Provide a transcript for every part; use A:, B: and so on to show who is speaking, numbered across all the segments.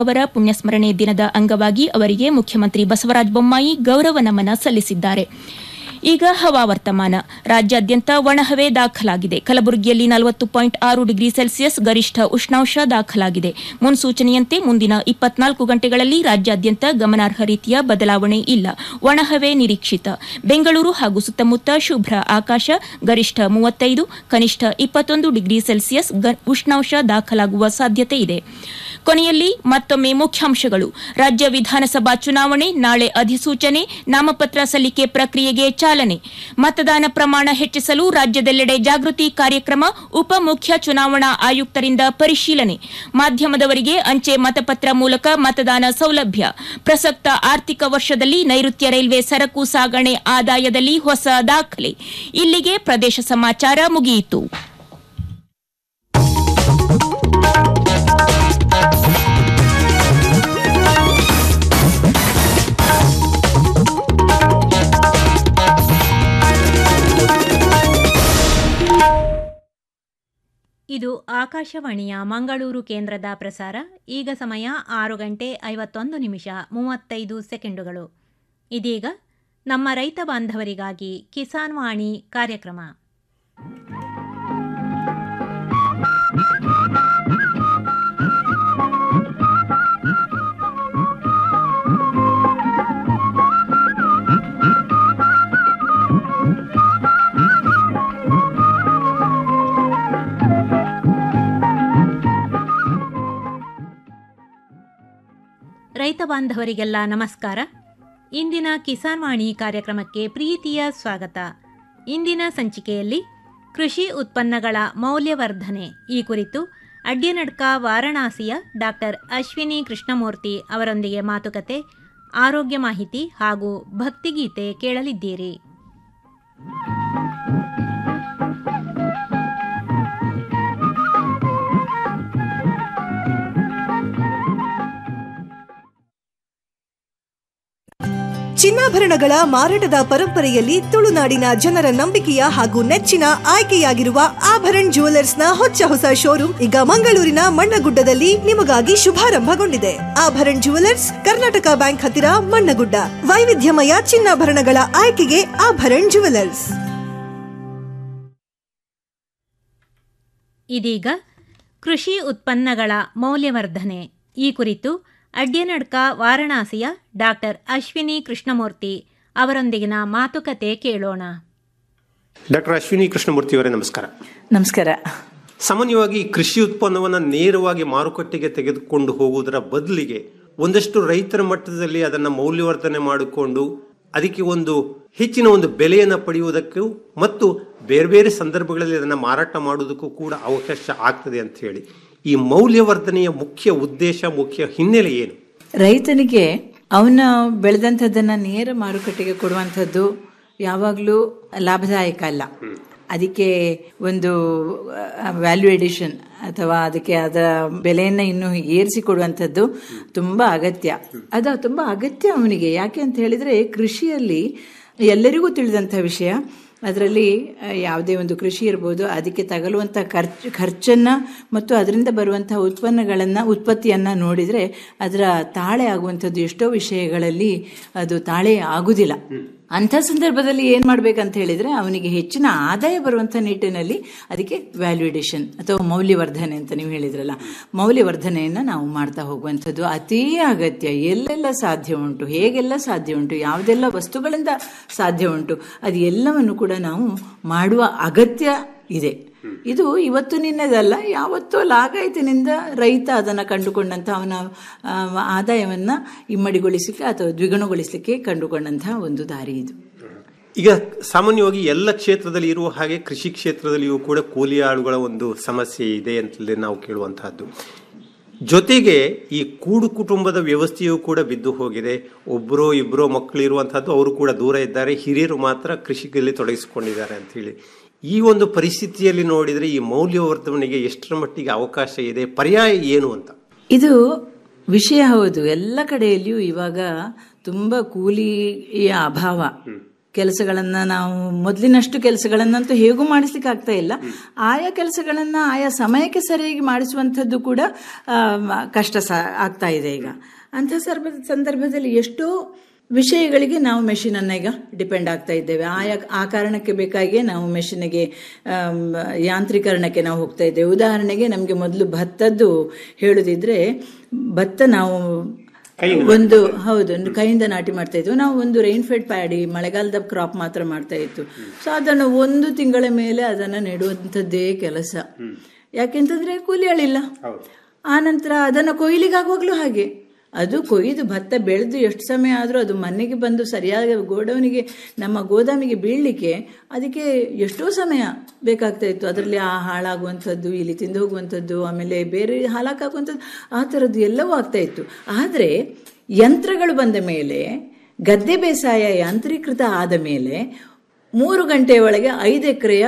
A: ಅವರ ಪುಣ್ಯಸ್ಮರಣೆ ದಿನದ ಅಂಗವಾಗಿ ಅವರಿಗೆ ಮುಖ್ಯಮಂತ್ರಿ ಬಸವರಾಜ ಬೊಮ್ಮಾಯಿ ಗೌರವ ನಮನ ಸಲ್ಲಿಸಿದ್ದಾರೆ ಈಗ ಹವಾವರ್ತಮಾನ ರಾಜ್ಯಾದ್ಯಂತ ಒಣಹವೆ ದಾಖಲಾಗಿದೆ ಕಲಬುರಗಿಯಲ್ಲಿ ನಲವತ್ತು ಪಾಯಿಂಟ್ ಆರು ಡಿಗ್ರಿ ಸೆಲ್ಸಿಯಸ್ ಗರಿಷ್ಠ ಉಷ್ಣಾಂಶ ದಾಖಲಾಗಿದೆ ಮುನ್ಸೂಚನೆಯಂತೆ ಮುಂದಿನ ಇಪ್ಪತ್ನಾಲ್ಕು ಗಂಟೆಗಳಲ್ಲಿ ರಾಜ್ಯಾದ್ಯಂತ ಗಮನಾರ್ಹ ರೀತಿಯ ಬದಲಾವಣೆ ಇಲ್ಲ ಒಣಹವೆ ನಿರೀಕ್ಷಿತ ಬೆಂಗಳೂರು ಹಾಗೂ ಸುತ್ತಮುತ್ತ ಶುಭ್ರ ಆಕಾಶ ಗರಿಷ್ಠ ಮೂವತ್ತೈದು ಕನಿಷ್ಠ ಇಪ್ಪತ್ತೊಂದು ಡಿಗ್ರಿ ಸೆಲ್ಸಿಯಸ್ ಗ- ಉಷ್ಣಾಂಶ ದಾಖಲಾಗುವ ಸಾಧ್ಯತೆ ಇದೆ ಕೊನೆಯಲ್ಲಿ ಮತ್ತೊಮ್ಮೆ ಮುಖ್ಯಾಂಶಗಳು ರಾಜ್ಯ ವಿಧಾನಸಭಾ ಚುನಾವಣೆ ನಾಳೆ ಅಧಿಸೂಚನೆ ನಾಮಪತ್ರ ಸಲ್ಲಿಕೆ ಪ್ರಕ್ರಿಯೆಗೆ ಚಾಲನೆ ಮತದಾನ ಪ್ರಮಾಣ ಹೆಚ್ಚಿಸಲು ರಾಜ್ಯದೆಲ್ಲೆಡೆ ಜಾಗೃತಿ ಕಾರ್ಯಕ್ರಮ ಉಪ ಮುಖ್ಯ ಚುನಾವಣಾ ಆಯುಕ್ತರಿಂದ ಪರಿಶೀಲನೆ ಮಾಧ್ಯಮದವರಿಗೆ ಅಂಚೆ ಮತಪತ್ರ ಮೂಲಕ ಮತದಾನ ಸೌಲಭ್ಯ ಪ್ರಸಕ್ತ ಆರ್ಥಿಕ ವರ್ಷದಲ್ಲಿ ನೈಋತ್ಯ ರೈಲ್ವೆ ಸರಕು ಸಾಗಣೆ ಆದಾಯದಲ್ಲಿ ಹೊಸ ದಾಖಲೆ ಇಲ್ಲಿಗೆ ಪ್ರದೇಶ ಸಮಾಚಾರ ಮುಗಿಯಿತು
B: ಇದು ಆಕಾಶವಾಣಿಯ ಮಂಗಳೂರು ಕೇಂದ್ರದ ಪ್ರಸಾರ ಈಗ ಸಮಯ ಆರು ಗಂಟೆ ಐವತ್ತೊಂದು ನಿಮಿಷ ಮೂವತ್ತೈದು ಸೆಕೆಂಡುಗಳು ಇದೀಗ ನಮ್ಮ ರೈತ ಬಾಂಧವರಿಗಾಗಿ ಕಿಸಾನ್ ವಾಣಿ ಕಾರ್ಯಕ್ರಮ ರೈತ ಬಾಂಧವರಿಗೆಲ್ಲ ನಮಸ್ಕಾರ ಇಂದಿನ ಕಿಸಾನ್ ವಾಣಿ ಕಾರ್ಯಕ್ರಮಕ್ಕೆ ಪ್ರೀತಿಯ ಸ್ವಾಗತ ಇಂದಿನ ಸಂಚಿಕೆಯಲ್ಲಿ ಕೃಷಿ ಉತ್ಪನ್ನಗಳ ಮೌಲ್ಯವರ್ಧನೆ ಈ ಕುರಿತು ಅಡ್ಯನಡ್ಕ ವಾರಣಾಸಿಯ ಡಾಕ್ಟರ್ ಅಶ್ವಿನಿ ಕೃಷ್ಣಮೂರ್ತಿ ಅವರೊಂದಿಗೆ ಮಾತುಕತೆ ಆರೋಗ್ಯ ಮಾಹಿತಿ ಹಾಗೂ ಭಕ್ತಿಗೀತೆ ಕೇಳಲಿದ್ದೀರಿ
C: ಚಿನ್ನಾಭರಣಗಳ ಮಾರಾಟದ ಪರಂಪರೆಯಲ್ಲಿ ತುಳುನಾಡಿನ ಜನರ ನಂಬಿಕೆಯ ಹಾಗೂ ನೆಚ್ಚಿನ ಆಯ್ಕೆಯಾಗಿರುವ ಆಭರಣ್ ನ ಹೊಚ್ಚ ಹೊಸ ಶೋರೂಮ್ ಈಗ ಮಂಗಳೂರಿನ ಮಣ್ಣಗುಡ್ಡದಲ್ಲಿ ನಿಮಗಾಗಿ ಶುಭಾರಂಭಗೊಂಡಿದೆ ಆಭರಣ್ ಜುವೆಲರ್ಸ್ ಕರ್ನಾಟಕ ಬ್ಯಾಂಕ್ ಹತ್ತಿರ ಮಣ್ಣಗುಡ್ಡ ವೈವಿಧ್ಯಮಯ ಚಿನ್ನಾಭರಣಗಳ ಆಯ್ಕೆಗೆ ಆಭರಣ್ ಜುವೆಲರ್ಸ್
B: ಇದೀಗ ಕೃಷಿ ಉತ್ಪನ್ನಗಳ ಮೌಲ್ಯವರ್ಧನೆ ಈ ಕುರಿತು ಅಡ್ಯನಡ್ಕ ವಾರಣಾಸಿಯ ಡಾಕ್ಟರ್ ಅಶ್ವಿನಿ ಕೃಷ್ಣಮೂರ್ತಿ ಅವರೊಂದಿಗಿನ ಮಾತುಕತೆ ಕೇಳೋಣ
D: ಡಾಕ್ಟರ್ ಅಶ್ವಿನಿ ಕೃಷ್ಣಮೂರ್ತಿಯವರೇ ನಮಸ್ಕಾರ
E: ನಮಸ್ಕಾರ
D: ಸಾಮಾನ್ಯವಾಗಿ ಕೃಷಿ ಉತ್ಪನ್ನವನ್ನು ನೇರವಾಗಿ ಮಾರುಕಟ್ಟೆಗೆ ತೆಗೆದುಕೊಂಡು ಹೋಗುವುದರ ಬದಲಿಗೆ ಒಂದಷ್ಟು ರೈತರ ಮಟ್ಟದಲ್ಲಿ ಅದನ್ನು ಮೌಲ್ಯವರ್ಧನೆ ಮಾಡಿಕೊಂಡು ಅದಕ್ಕೆ ಒಂದು ಹೆಚ್ಚಿನ ಒಂದು ಬೆಲೆಯನ್ನು ಪಡೆಯುವುದಕ್ಕೂ ಮತ್ತು ಬೇರೆ ಬೇರೆ ಸಂದರ್ಭಗಳಲ್ಲಿ ಅದನ್ನು ಮಾರಾಟ ಮಾಡುವುದಕ್ಕೂ ಕೂಡ ಅವಕಾಶ ಆಗ್ತದೆ ಅಂತ ಹೇಳಿ ಈ ಮೌಲ್ಯವರ್ಧನೆಯ ಮುಖ್ಯ ಉದ್ದೇಶ ಮುಖ್ಯ ಹಿನ್ನೆಲೆ ಏನು
E: ರೈತನಿಗೆ ಅವನ ಬೆಳೆದಂಥದ್ದನ್ನ ನೇರ ಮಾರುಕಟ್ಟೆಗೆ ಕೊಡುವಂಥದ್ದು ಯಾವಾಗಲೂ ಲಾಭದಾಯಕ ಅಲ್ಲ ಅದಕ್ಕೆ ಒಂದು ವ್ಯಾಲ್ಯೂ ಎಡಿಷನ್ ಅಥವಾ ಅದಕ್ಕೆ ಅದರ ಬೆಲೆಯನ್ನು ಇನ್ನು ಏರಿಸಿ ಕೊಡುವಂಥದ್ದು ತುಂಬಾ ಅಗತ್ಯ ಅದು ತುಂಬಾ ಅಗತ್ಯ ಅವನಿಗೆ ಯಾಕೆ ಅಂತ ಹೇಳಿದ್ರೆ ಕೃಷಿಯಲ್ಲಿ ಎಲ್ಲರಿಗೂ ತಿಳಿದಂಥ ವಿಷಯ ಅದರಲ್ಲಿ ಯಾವುದೇ ಒಂದು ಕೃಷಿ ಇರ್ಬೋದು ಅದಕ್ಕೆ ತಗಲುವಂಥ ಖರ್ಚು ಖರ್ಚನ್ನು ಮತ್ತು ಅದರಿಂದ ಬರುವಂಥ ಉತ್ಪನ್ನಗಳನ್ನು ಉತ್ಪತ್ತಿಯನ್ನು ನೋಡಿದರೆ ಅದರ ತಾಳೆ ಆಗುವಂಥದ್ದು ಎಷ್ಟೋ ವಿಷಯಗಳಲ್ಲಿ ಅದು ತಾಳೆ ಆಗುವುದಿಲ್ಲ ಅಂಥ ಸಂದರ್ಭದಲ್ಲಿ ಏನು ಮಾಡ್ಬೇಕಂತ ಹೇಳಿದರೆ ಅವನಿಗೆ ಹೆಚ್ಚಿನ ಆದಾಯ ಬರುವಂಥ ನಿಟ್ಟಿನಲ್ಲಿ ಅದಕ್ಕೆ ವ್ಯಾಲ್ಯೂಡೇಷನ್ ಅಥವಾ ಮೌಲ್ಯವರ್ಧನೆ ಅಂತ ನೀವು ಹೇಳಿದ್ರಲ್ಲ ಮೌಲ್ಯವರ್ಧನೆಯನ್ನು ನಾವು ಮಾಡ್ತಾ ಹೋಗುವಂಥದ್ದು ಅತೀ ಅಗತ್ಯ ಎಲ್ಲೆಲ್ಲ ಸಾಧ್ಯ ಉಂಟು ಹೇಗೆಲ್ಲ ಸಾಧ್ಯ ಉಂಟು ಯಾವುದೆಲ್ಲ ವಸ್ತುಗಳಿಂದ ಸಾಧ್ಯ ಉಂಟು ಅದು ಎಲ್ಲವನ್ನು ಕೂಡ ನಾವು ಮಾಡುವ ಅಗತ್ಯ ಇದೆ ಇದು ಇವತ್ತು ನಿನ್ನೆದಲ್ಲ ಯಾವತ್ತೋ ಲಾಗಾಯತಿನಿಂದ ರೈತ ಅದನ್ನು ಕಂಡುಕೊಂಡಂಥ ಅವನ ಆ, ಆದಾಯವನ್ನ ಇಮ್ಮಡಿಗೊಳಿಸಲಿಕ್ಕೆ ಅಥವಾ ದ್ವಿಗುಣಗೊಳಿಸಲಿಕ್ಕೆ ಕಂಡುಕೊಂಡಂತಹ ಒಂದು ದಾರಿ ಇದು
D: ಈಗ ಸಾಮಾನ್ಯವಾಗಿ ಎಲ್ಲ ಕ್ಷೇತ್ರದಲ್ಲಿ ಇರುವ ಹಾಗೆ ಕೃಷಿ ಕ್ಷೇತ್ರದಲ್ಲಿಯೂ ಕೂಡ ಕೂಲಿ ಆಳುಗಳ ಒಂದು ಸಮಸ್ಯೆ ಇದೆ ಅಂತಲೇ ನಾವು ಕೇಳುವಂತಹದ್ದು ಜೊತೆಗೆ ಈ ಕೂಡು ಕುಟುಂಬದ ವ್ಯವಸ್ಥೆಯೂ ಕೂಡ ಬಿದ್ದು ಹೋಗಿದೆ ಒಬ್ಬರೋ ಇಬ್ಬರೋ ಮಕ್ಕಳು ಇರುವಂತಹದ್ದು ಅವರು ಕೂಡ ದೂರ ಇದ್ದಾರೆ ಹಿರಿಯರು ಮಾತ್ರ ಕೃಷಿಯಲ್ಲಿ ತೊಡಗಿಸಿಕೊಂಡಿದ್ದಾರೆ ಅಂತ ಹೇಳಿ ಈ ಒಂದು ಪರಿಸ್ಥಿತಿಯಲ್ಲಿ ನೋಡಿದರೆ ಈ ಮೌಲ್ಯವರ್ಧನೆಗೆ ಎಷ್ಟರ ಮಟ್ಟಿಗೆ ಅವಕಾಶ ಇದೆ ಪರ್ಯಾಯ ಏನು ಅಂತ
E: ಇದು ವಿಷಯ ಹೌದು ಎಲ್ಲ ಕಡೆಯಲ್ಲಿಯೂ ಇವಾಗ ತುಂಬ ಕೂಲಿಯ ಅಭಾವ ಕೆಲಸಗಳನ್ನ ನಾವು ಮೊದಲಿನಷ್ಟು ಕೆಲಸಗಳನ್ನಂತೂ ಹೇಗೂ ಮಾಡಿಸ್ಲಿಕ್ಕೆ ಆಗ್ತಾ ಇಲ್ಲ ಆಯಾ ಕೆಲಸಗಳನ್ನ ಆಯಾ ಸಮಯಕ್ಕೆ ಸರಿಯಾಗಿ ಮಾಡಿಸುವಂಥದ್ದು ಕೂಡ ಆ, ಮ- ಕಷ್ಟ ಸ ಆಗ್ತಾ ಇದೆ ಈಗ ಅಂಥ ಸರ್ಬ ಸಂದರ್ಭದಲ್ಲಿ ಎಷ್ಟೋ ವಿಷಯಗಳಿಗೆ ನಾವು ಮೆಷಿನನ್ನು ಈಗ ಡಿಪೆಂಡ್ ಆಗ್ತಾ ಇದ್ದೇವೆ ಆಯಾ ಆ ಕಾರಣಕ್ಕೆ ಬೇಕಾಗಿಯೇ ನಾವು ಮೆಷಿನಿಗೆ ಆಮ್, ಯಾಂತ್ರೀಕರಣಕ್ಕೆ ನಾವು ಹೋಗ್ತಾ ಇದ್ದೇವೆ ಉದಾಹರಣೆಗೆ ನಮಗೆ ಮೊದಲು ಭತ್ತದ್ದು ಹೇಳುದಿದ್ರೆ ಭತ್ತ ನಾವು ಒಂದು ಹೌದು ಒಂದು ಕೈಯಿಂದ ನಾಟಿ ಮಾಡ್ತಾ ಇದ್ವು ನಾವು ಒಂದು ರೈನ್ ಫೆಡ್ ಪ್ಯಾಡಿ ಮಳೆಗಾಲದ ಕ್ರಾಪ್ ಮಾತ್ರ ಮಾಡ್ತಾ ಇತ್ತು ಸೊ ಅದನ್ನು ಒಂದು ತಿಂಗಳ ಮೇಲೆ ಅದನ್ನು ನೆಡುವಂಥದ್ದೇ ಕೆಲಸ ಯಾಕೆಂತಂದ್ರೆ ಕೂಲಿ ಆಳಿಲ್ಲ ಆ ನಂತರ ಅದನ್ನು ಕೊಯ್ಲಿಗಾಗುವಾಗಲೂ ಹಾಗೆ ಅದು ಕೊಯ್ದು ಭತ್ತ ಬೆಳೆದು ಎಷ್ಟು ಸಮಯ ಆದರೂ ಅದು ಮನೆಗೆ ಬಂದು ಸರಿಯಾದ ಗೋಡೌನಿಗೆ ನಮ್ಮ ಗೋದಾಮಿಗೆ ಬೀಳಲಿಕ್ಕೆ ಅದಕ್ಕೆ ಎಷ್ಟೋ ಸಮಯ ಬೇಕಾಗ್ತಾ ಇತ್ತು ಅದರಲ್ಲಿ ಆ ಹಾಳಾಗುವಂಥದ್ದು ಇಲ್ಲಿ ತಿಂದು ಹೋಗುವಂಥದ್ದು ಆಮೇಲೆ ಬೇರೆ ಹಾಳಾಗುವಂಥದ್ದು ಆ ಥರದ್ದು ಎಲ್ಲವೂ ಆಗ್ತಾ ಇತ್ತು ಆದರೆ ಯಂತ್ರಗಳು ಬಂದ ಮೇಲೆ ಗದ್ದೆ ಬೇಸಾಯ ಯಾಂತ್ರೀಕೃತ ಆದ ಮೇಲೆ ಮೂರು ಗಂಟೆಯ ಒಳಗೆ ಐದು ಎಕರೆಯ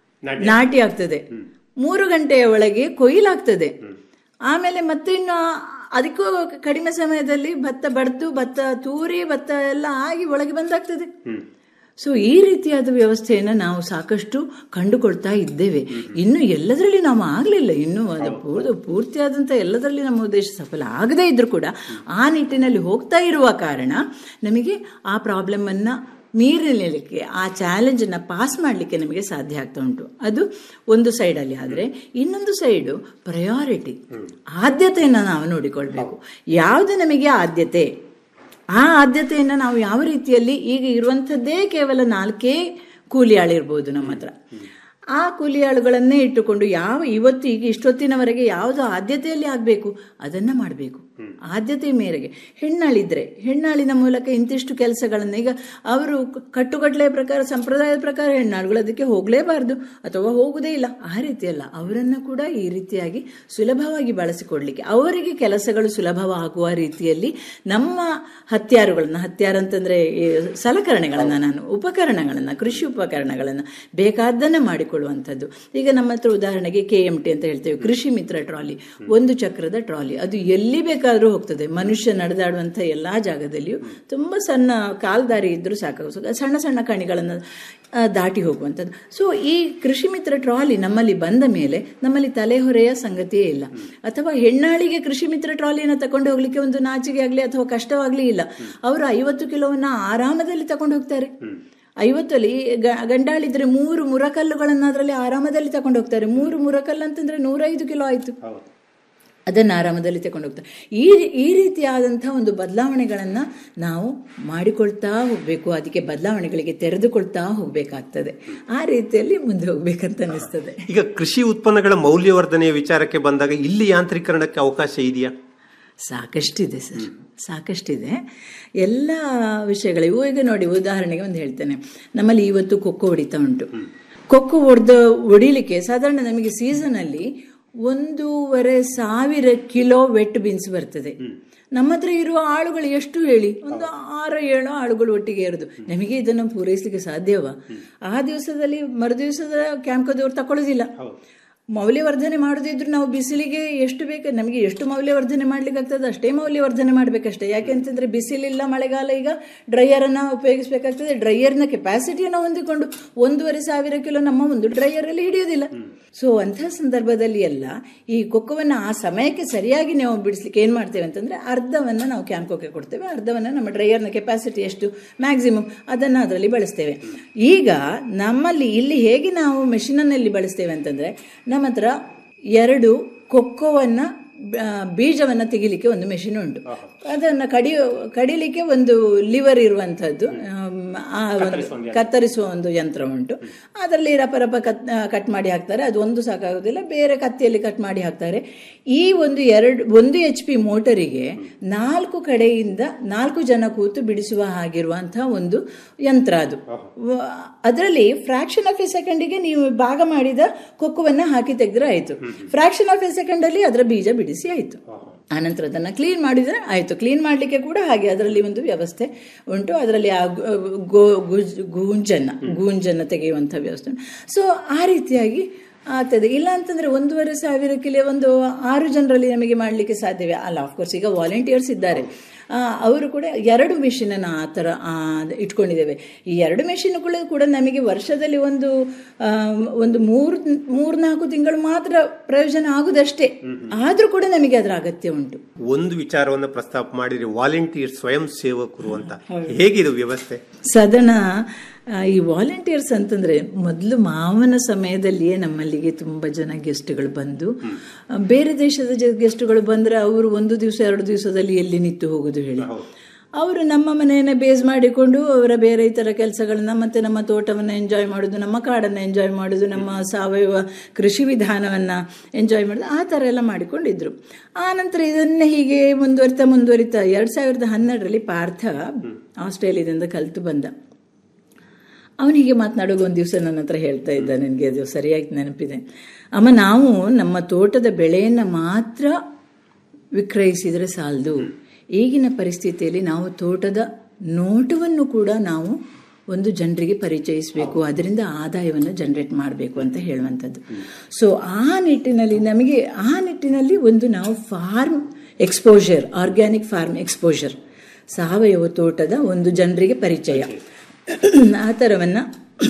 E: ನಾಟಿ ಆಗ್ತದೆ ಮೂರು ಗಂಟೆಯ ಒಳಗೆ ಕೊಯ್ಲಾಗ್ತದೆ ಆಮೇಲೆ ಮತ್ತೆ ಇನ್ನು ಅದಕ್ಕೂ ಕಡಿಮೆ ಸಮಯದಲ್ಲಿ ಭತ್ತ ಬಡ್ದು ಭತ್ತ ತೂರಿ ಭತ್ತ ಎಲ್ಲ ಆಗಿ ಒಳಗೆ ಬಂದಾಗ್ತದೆ ಸೊ ಈ ರೀತಿಯಾದ ವ್ಯವಸ್ಥೆಯನ್ನು ನಾವು ಸಾಕಷ್ಟು ಕಂಡುಕೊಳ್ತಾ ಇದ್ದೇವೆ ಇನ್ನು ಎಲ್ಲದರಲ್ಲಿ ನಾವು ಆಗಲಿಲ್ಲ ಇನ್ನು ಅದು ಪೂರ್ತಿ ಪೂರ್ತಿಯಾದಂಥ ಎಲ್ಲದರಲ್ಲಿ ನಮ್ಮ ಉದ್ದೇಶ ಸಫಲ ಆಗದೇ ಇದ್ರೂ ಕೂಡ ಆ ನಿಟ್ಟಿನಲ್ಲಿ ಹೋಗ್ತಾ ಇರುವ ಕಾರಣ ನಮಗೆ ಆ ಪ್ರಾಬ್ಲಮನ್ನು ಮೀರಲಿಕ್ಕೆ ಆ ಚಾಲೆಂಜನ್ನು ಪಾಸ್ ಮಾಡಲಿಕ್ಕೆ ನಮಗೆ ಸಾಧ್ಯ ಆಗ್ತಾ ಉಂಟು ಅದು ಒಂದು ಸೈಡಲ್ಲಿ ಆದರೆ ಇನ್ನೊಂದು ಸೈಡು ಪ್ರಯಾರಿಟಿ ಆದ್ಯತೆಯನ್ನು ನಾವು ನೋಡಿಕೊಳ್ಬೇಕು ಯಾವುದು ನಮಗೆ ಆದ್ಯತೆ ಆ ಆದ್ಯತೆಯನ್ನು ನಾವು ಯಾವ ರೀತಿಯಲ್ಲಿ ಈಗ ಇರುವಂಥದ್ದೇ ಕೇವಲ ನಾಲ್ಕೇ ಕೂಲಿ ಆಳಿರ್ಬೋದು ನಮ್ಮ ಹತ್ರ ಆ ಕೂಲಿ ಆಳುಗಳನ್ನೇ ಇಟ್ಟುಕೊಂಡು ಯಾವ ಇವತ್ತು ಈಗ ಇಷ್ಟೊತ್ತಿನವರೆಗೆ ಯಾವುದು ಆದ್ಯತೆಯಲ್ಲಿ ಆಗಬೇಕು ಅದನ್ನು ಮಾಡಬೇಕು ಆದ್ಯತೆ ಮೇರೆಗೆ ಹೆಣ್ಣಾಳಿದ್ರೆ ಹೆಣ್ಣಾಳಿನ ಮೂಲಕ ಇಂತಿಷ್ಟು ಕೆಲಸಗಳನ್ನು ಈಗ ಅವರು ಕಟ್ಟುಕಟ್ಟಲೆಯ ಪ್ರಕಾರ ಸಂಪ್ರದಾಯದ ಪ್ರಕಾರ ಹೆಣ್ಣಾಳುಗಳು ಅದಕ್ಕೆ ಹೋಗಲೇಬಾರ್ದು ಅಥವಾ ಹೋಗುವುದೇ ಇಲ್ಲ ಆ ರೀತಿಯಲ್ಲ ಅವರನ್ನು ಕೂಡ ಈ ರೀತಿಯಾಗಿ ಸುಲಭವಾಗಿ ಬಳಸಿಕೊಡ್ಲಿಕ್ಕೆ ಅವರಿಗೆ ಕೆಲಸಗಳು ಸುಲಭವಾಗುವ ರೀತಿಯಲ್ಲಿ ನಮ್ಮ ಹತ್ಯಾರುಗಳನ್ನು ಹತ್ಯಾರ ಅಂತಂದ್ರೆ ಈ ಸಲಕರಣೆಗಳನ್ನು ನಾನು ಉಪಕರಣಗಳನ್ನು ಕೃಷಿ ಉಪಕರಣಗಳನ್ನು ಬೇಕಾದ್ದನ್ನು ಮಾಡಿಕೊಳ್ಳುವಂಥದ್ದು ಈಗ ನಮ್ಮ ಹತ್ರ ಉದಾಹರಣೆಗೆ ಕೆ ಎಂ ಟಿ ಅಂತ ಹೇಳ್ತೇವೆ ಕೃಷಿ ಮಿತ್ರ ಟ್ರಾಲಿ ಒಂದು ಚಕ್ರದ ಟ್ರಾಲಿ ಅದು ಎಲ್ಲಿ ಬೇಕಾದರೂ ಹೋಗ್ತದೆ ಮನುಷ್ಯ ನಡೆದಾಡುವಂಥ ಎಲ್ಲಾ ಜಾಗದಲ್ಲಿಯೂ ತುಂಬ ಸಣ್ಣ ಕಾಲ್ದಾರಿ ಇದ್ರೂ ಸಾಕು ಸಣ್ಣ ಸಣ್ಣ ಕಣಿಗಳನ್ನು ಆ, ದಾಟಿ ಹೋಗುವಂಥದ್ದು ಸೊ ಈ ಕೃಷಿ ಮಿತ್ರ ಟ್ರಾಲಿ ನಮ್ಮಲ್ಲಿ ಬಂದ ಮೇಲೆ ನಮ್ಮಲ್ಲಿ ತಲೆಹೊರೆಯ ಸಂಗತಿಯೇ ಇಲ್ಲ ಅಥವಾ ಹೆಣ್ಣಾಳಿಗೆ ಕೃಷಿ ಮಿತ್ರ ಟ್ರಾಲಿಯನ್ನು ತಕೊಂಡು ಹೋಗ್ಲಿಕ್ಕೆ ಒಂದು ನಾಚಿಕೆ ಆಗಲಿ ಅಥವಾ ಕಷ್ಟವಾಗ್ಲಿ ಇಲ್ಲ ಅವರು ಐವತ್ತು ಕಿಲೋವನ್ನ ಆರಾಮದಲ್ಲಿ ತಕೊಂಡು ಹೋಗ್ತಾರೆ ಐವತ್ತಲ್ಲಿ ಗ- ಗಂಡಾಳಿದ್ರೆ ಮೂರು ಮುರಕಲ್ಲುಗಳನ್ನು ಅದರಲ್ಲಿ ಆರಾಮದಲ್ಲಿ ತಕೊಂಡು ಹೋಗ್ತಾರೆ ಮೂರು ಮುರಕಲ್ಲು ಅಂತಂದ್ರೆ ನೂರೈದು ಕಿಲೋ ಆಯ್ತು ಅದನ್ನು ಆರಾಮದಲ್ಲಿ ತಗೊಂಡು ಹೋಗ್ತಾರೆ ಈ ಈ ರೀತಿಯಾದಂಥ ಒಂದು ಬದಲಾವಣೆಗಳನ್ನು ನಾವು ಮಾಡಿಕೊಳ್ತಾ ಹೋಗಬೇಕು ಅದಕ್ಕೆ ಬದಲಾವಣೆಗಳಿಗೆ ತೆರೆದುಕೊಳ್ತಾ ಹೋಗಬೇಕಾಗ್ತದೆ ಆ ರೀತಿಯಲ್ಲಿ ಮುಂದೆ ಹೋಗ್ಬೇಕಂತ ಅನಿಸ್ತದೆ
D: ಈಗ ಕೃಷಿ ಉತ್ಪನ್ನಗಳ ಮೌಲ್ಯವರ್ಧನೆಯ ವಿಚಾರಕ್ಕೆ ಬಂದಾಗ ಇಲ್ಲಿ ಯಾಂತ್ರೀಕರಣಕ್ಕೆ ಅವಕಾಶ ಇದೆಯಾ
E: ಸಾಕಷ್ಟಿದೆ ಸರ್ ಸಾಕಷ್ಟಿದೆ ಎಲ್ಲ ವಿಷಯಗಳಿಗೂ ಈಗ ನೋಡಿ ಉದಾಹರಣೆಗೆ ಒಂದು ಹೇಳ್ತೇನೆ ನಮ್ಮಲ್ಲಿ ಇವತ್ತು ಕೊಕ್ಕೋ ಹೊಡಿತಾ ಉಂಟು ಕೊಕ್ಕೋ ಹೊಡೆದ ಹೊಡಿಲಿಕ್ಕೆ ಸಾಧಾರಣ ನಮಗೆ ಸೀಸನಲ್ಲಿ ಒಂದೂವರೆ ಸಾವಿರ ಕಿಲೋ ವೆಟ್ ಬೀನ್ಸ್ ಬರ್ತದೆ ನಮ್ಮ ಹತ್ರ ಇರುವ ಆಳುಗಳು ಎಷ್ಟು ಹೇಳಿ ಒಂದು ಆರು ಏಳು ಆಳುಗಳು ಒಟ್ಟಿಗೆ ಇರೋದು ನಮಗೆ ಇದನ್ನು ಪೂರೈಸಲಿಕ್ಕೆ ಸಾಧ್ಯವಾ ಆ ದಿವಸದಲ್ಲಿ ಮರುದಿವಸದ ಕ್ಯಾಂಪ್ಕದವ್ರು ತಕೊಳ್ಳೋದಿಲ್ಲ ಮೌಲ್ಯವರ್ಧನೆ ಮಾಡೋದಿದ್ರು ನಾವು ಬಿಸಿಲಿಗೆ ಎಷ್ಟು ಬೇಕು ನಮಗೆ ಎಷ್ಟು ಮೌಲ್ಯವರ್ಧನೆ ಮಾಡ್ಲಿಕ್ಕೆ ಆಗ್ತದೆ ಅಷ್ಟೇ ಮೌಲ್ಯವರ್ಧನೆ ಮಾಡಬೇಕಷ್ಟೇ ಯಾಕೆಂತಂದ್ರೆ ಬಿಸಿಲಿಲ್ಲ ಮಳೆಗಾಲ ಈಗ ಡ್ರೈಯರನ್ನು ಉಪಯೋಗಿಸಬೇಕಾಗ್ತದೆ ಡ್ರೈಯರ್ನ ಕೆಪಾಸಿಟಿಯನ್ನು ಹೊಂದಿಕೊಂಡು ಒಂದೂವರೆ ಸಾವಿರ ಕಿಲೋ ನಮ್ಮ ಒಂದು ಡ್ರೈಯರಲ್ಲಿ ಹಿಡಿಯೋದಿಲ್ಲ ಸೊ ಅಂತಹ ಸಂದರ್ಭದಲ್ಲಿ ಎಲ್ಲ ಈ ಕೊಕ್ಕವನ್ನು ಆ ಸಮಯಕ್ಕೆ ಸರಿಯಾಗಿ ನಾವು ಬಿಡಿಸ್ಲಿಕ್ಕೆ ಏನು ಮಾಡ್ತೇವೆ ಅಂತಂದ್ರೆ ಅರ್ಧವನ್ನು ನಾವು ಕ್ಯಾಂಪ್ಕೋಕ್ಕೆ ಕೊಡ್ತೇವೆ ಅರ್ಧವನ್ನು ನಮ್ಮ ಡ್ರೈಯರ್ನ ಕೆಪಾಸಿಟಿ ಎಷ್ಟು ಮ್ಯಾಕ್ಸಿಮಮ್ ಅದನ್ನು ಅದರಲ್ಲಿ ಬಳಸ್ತೇವೆ ಈಗ ನಮ್ಮಲ್ಲಿ ಇಲ್ಲಿ ಹೇಗೆ ನಾವು ಮೆಷಿನಲ್ಲಿ ಬಳಸ್ತೇವೆ ಅಂತಂದ್ರೆ ನಮ್ಮ ಹತ್ರ ಎರಡು ಕೊಕ್ಕೋವನ್ನು ಬೀಜವನ್ನು ತೆಗಿಲಿಕ್ಕೆ ಒಂದು ಮೆಷಿನ್ ಉಂಟು ಅದನ್ನು ಕಡಿಯೋ ಕಡಿಲಿಕ್ಕೆ ಒಂದು ಲಿವರ್ ಇರುವಂಥದ್ದು ಆಮ್, ಆ ಒಂದು ಕತ್ತರಿಸುವ ಒಂದು ಯಂತ್ರ ಉಂಟು ಅದರಲ್ಲಿ ರಪ ರಪ ಕತ್ ಕಟ್ ಮಾಡಿ ಹಾಕ್ತಾರೆ ಅದು ಒಂದು ಸಾಕಾಗೋದಿಲ್ಲ ಬೇರೆ ಕತ್ತಿಯಲ್ಲಿ ಕಟ್ ಮಾಡಿ ಹಾಕ್ತಾರೆ ಈ ಒಂದು ಎರಡು ಒಂದು ಎಚ್ ಪಿ ಮೋಟರಿಗೆ ನಾಲ್ಕು ಕಡೆಯಿಂದ ನಾಲ್ಕು ಜನ ಕೂತು ಬಿಡಿಸುವ ಹಾಗಿರುವಂತಹ ಒಂದು ಯಂತ್ರ ಅದು ಅದರಲ್ಲಿ ಫ್ರಾಕ್ಷನ್ ಆಫ್ ಎ ಸೆಕೆಂಡಿಗೆ ನೀವು ಭಾಗ ಮಾಡಿದ ಕೊಕ್ಕುವನ್ನ ಹಾಕಿ ತೆಗೆದ್ರೆ ಆಯ್ತು ಫ್ರಾಕ್ಷನ್ ಆಫ್ ಎ ಸೆಕೆಂಡ್ ಅಲ್ಲಿ ಅದರ ಬೀಜ ಬಿಡಿಸಿ ಆಯ್ತು ಆನಂತರ ಅದನ್ನ ಕ್ಲೀನ್ ಮಾಡಿದ್ರೆ ಆಯ್ತು ಕ್ಲೀನ್ ಮಾಡಲಿಕ್ಕೆ ಕೂಡ ಹಾಗೆ ಅದರಲ್ಲಿ ಒಂದು ವ್ಯವಸ್ಥೆ ಉಂಟು ಅದರಲ್ಲಿ ಆ ಗು- ಗೋ ಗುಜ್- ಗೂಂಜನ್ನ ಗೂಂಜನ್ನ ತೆಗೆಯುವಂಥ ವ್ಯವಸ್ಥೆ ಉಂಟು ಸೊ ಆ ರೀತಿಯಾಗಿ ಆಗ್ತದೆ ಇಲ್ಲ ಅಂತಂದ್ರೆ ಒಂದೂವರೆ ಸಾವಿರಕ್ಕೆ ಒಂದು ಆರು ಜನರಲ್ಲಿ ನಮಗೆ ಮಾಡಲಿಕ್ಕೆ ಸಾಧ್ಯವೇ ಅಲ್ಲ ಆಫ್ಕೋರ್ಸ್ ಈಗ ವಾಲಂಟಿಯರ್ಸ್ ಇದ್ದಾರೆ ಆ, ಅವರು ಕೂಡ ಎರಡು ಮೆಷಿನನ್ನು ಆ ಥರ ಆ, ಇಟ್ಕೊಂಡಿದ್ದೇವೆ ಈ ಎರಡು ಮೆಷಿನ್ಗಳು ಕೂಡ ನಮಗೆ ವರ್ಷದಲ್ಲಿ ಒಂದು ಆ, ಒಂದು ಮೂರು ಮೂರ್ನಾಲ್ಕು ತಿಂಗಳು ಮಾತ್ರ ಪ್ರಯೋಜನ ಆಗುದಷ್ಟೇ ಆದರೂ ಕೂಡ ನಮಗೆ ಅದರ ಅಗತ್ಯ ಉಂಟು
D: ಒಂದು ವಿಚಾರವನ್ನು ಪ್ರಸ್ತಾಪ ಮಾಡಿದ್ರೆ ವಾಲಂಟಿಯರ್ ಸ್ವಯಂ ಸೇವಕರು ಅಂತ ಹೇಗಿದು ವ್ಯವಸ್ಥೆ
E: ಸಾಧಾರಣ ಆ, ಈ ವಾಲಂಟಿಯರ್ಸ್ ಅಂತಂದ್ರೆ ಮೊದಲು ಮಾವನ ಸಮಯದಲ್ಲಿಯೇ ನಮ್ಮಲ್ಲಿಗೆ ತುಂಬ ಜನ ಗೆಸ್ಟ್ಗಳು ಬಂದು ಆ, ಬೇರೆ ದೇಶದ ಜ- ಗೆಸ್ಟ್ಗಳು ಬಂದ್ರೆ ಅವರು ಒಂದು ದಿವಸ ಎರಡು ದಿವಸದಲ್ಲಿ ಎಲ್ಲಿ ನಿಂತು ಹೋಗುದು ಹೇಳಿ ಅವರು ನಮ್ಮ ಮನೆಯನ್ನ ಬೇಸ್ ಮಾಡಿಕೊಂಡು ಅವರ ಬೇರೆ ಇತರ ಕೆಲಸಗಳನ್ನ ಮತ್ತೆ ನಮ್ಮ ತೋಟವನ್ನು ಎಂಜಾಯ್ ಮಾಡೋದು ನಮ್ಮ ಕಾಡನ್ನು ಎಂಜಾಯ್ ಮಾಡೋದು ನಮ್ಮ ಸಾವಯವ ಕೃಷಿ ವಿಧಾನವನ್ನ ಎಂಜಾಯ್ ಮಾಡೋದು ಆ ಥರ ಎಲ್ಲ ಮಾಡಿಕೊಂಡಿದ್ರು ಆ ನಂತರ ಇದನ್ನ ಹೀಗೆ ಮುಂದುವರಿತಾ ಮುಂದುವರಿತಾ ಎರಡ್ ಸಾವಿರದ ಹನ್ನೆರಡರಲ್ಲಿ ಪಾರ್ಥ ಆಸ್ಟ್ರೇಲಿಯಾದಿಂದ ಕಲಿತು ಬಂದ ಅವನಿಗೆ ಮಾತನಾಡುವಾಗ ಒಂದು ದಿವಸ ನನ್ನ ಹತ್ರ ಹೇಳ್ತಾ ಇದ್ದ ನನಗೆ ಅದು ಸರಿಯಾಗಿ ನೆನಪಿದೆ ಅಮ್ಮ ನಾವು ನಮ್ಮ ತೋಟದ ಬೆಳೆಯನ್ನು ಮಾತ್ರ ವಿಕ್ರಯಿಸಿದರೆ ಸಾಲದು ಈಗಿನ ಪರಿಸ್ಥಿತಿಯಲ್ಲಿ ನಾವು ತೋಟದ ನೋಟವನ್ನು ಕೂಡ ನಾವು ಒಂದು ಜನರಿಗೆ ಪರಿಚಯಿಸಬೇಕು ಅದರಿಂದ ಆದಾಯವನ್ನು ಜನರೇಟ್ ಮಾಡಬೇಕು ಅಂತ ಹೇಳುವಂಥದ್ದು ಸೊ ಆ ನಿಟ್ಟಿನಲ್ಲಿ ನಮಗೆ ಆ ನಿಟ್ಟಿನಲ್ಲಿ ಒಂದು ನಾವು farm exposure organic farm exposure ಸಾವಯವ ತೋಟದ ಒಂದು ಜನರಿಗೆ ಪರಿಚಯ ಆ ಥರವನ್ನು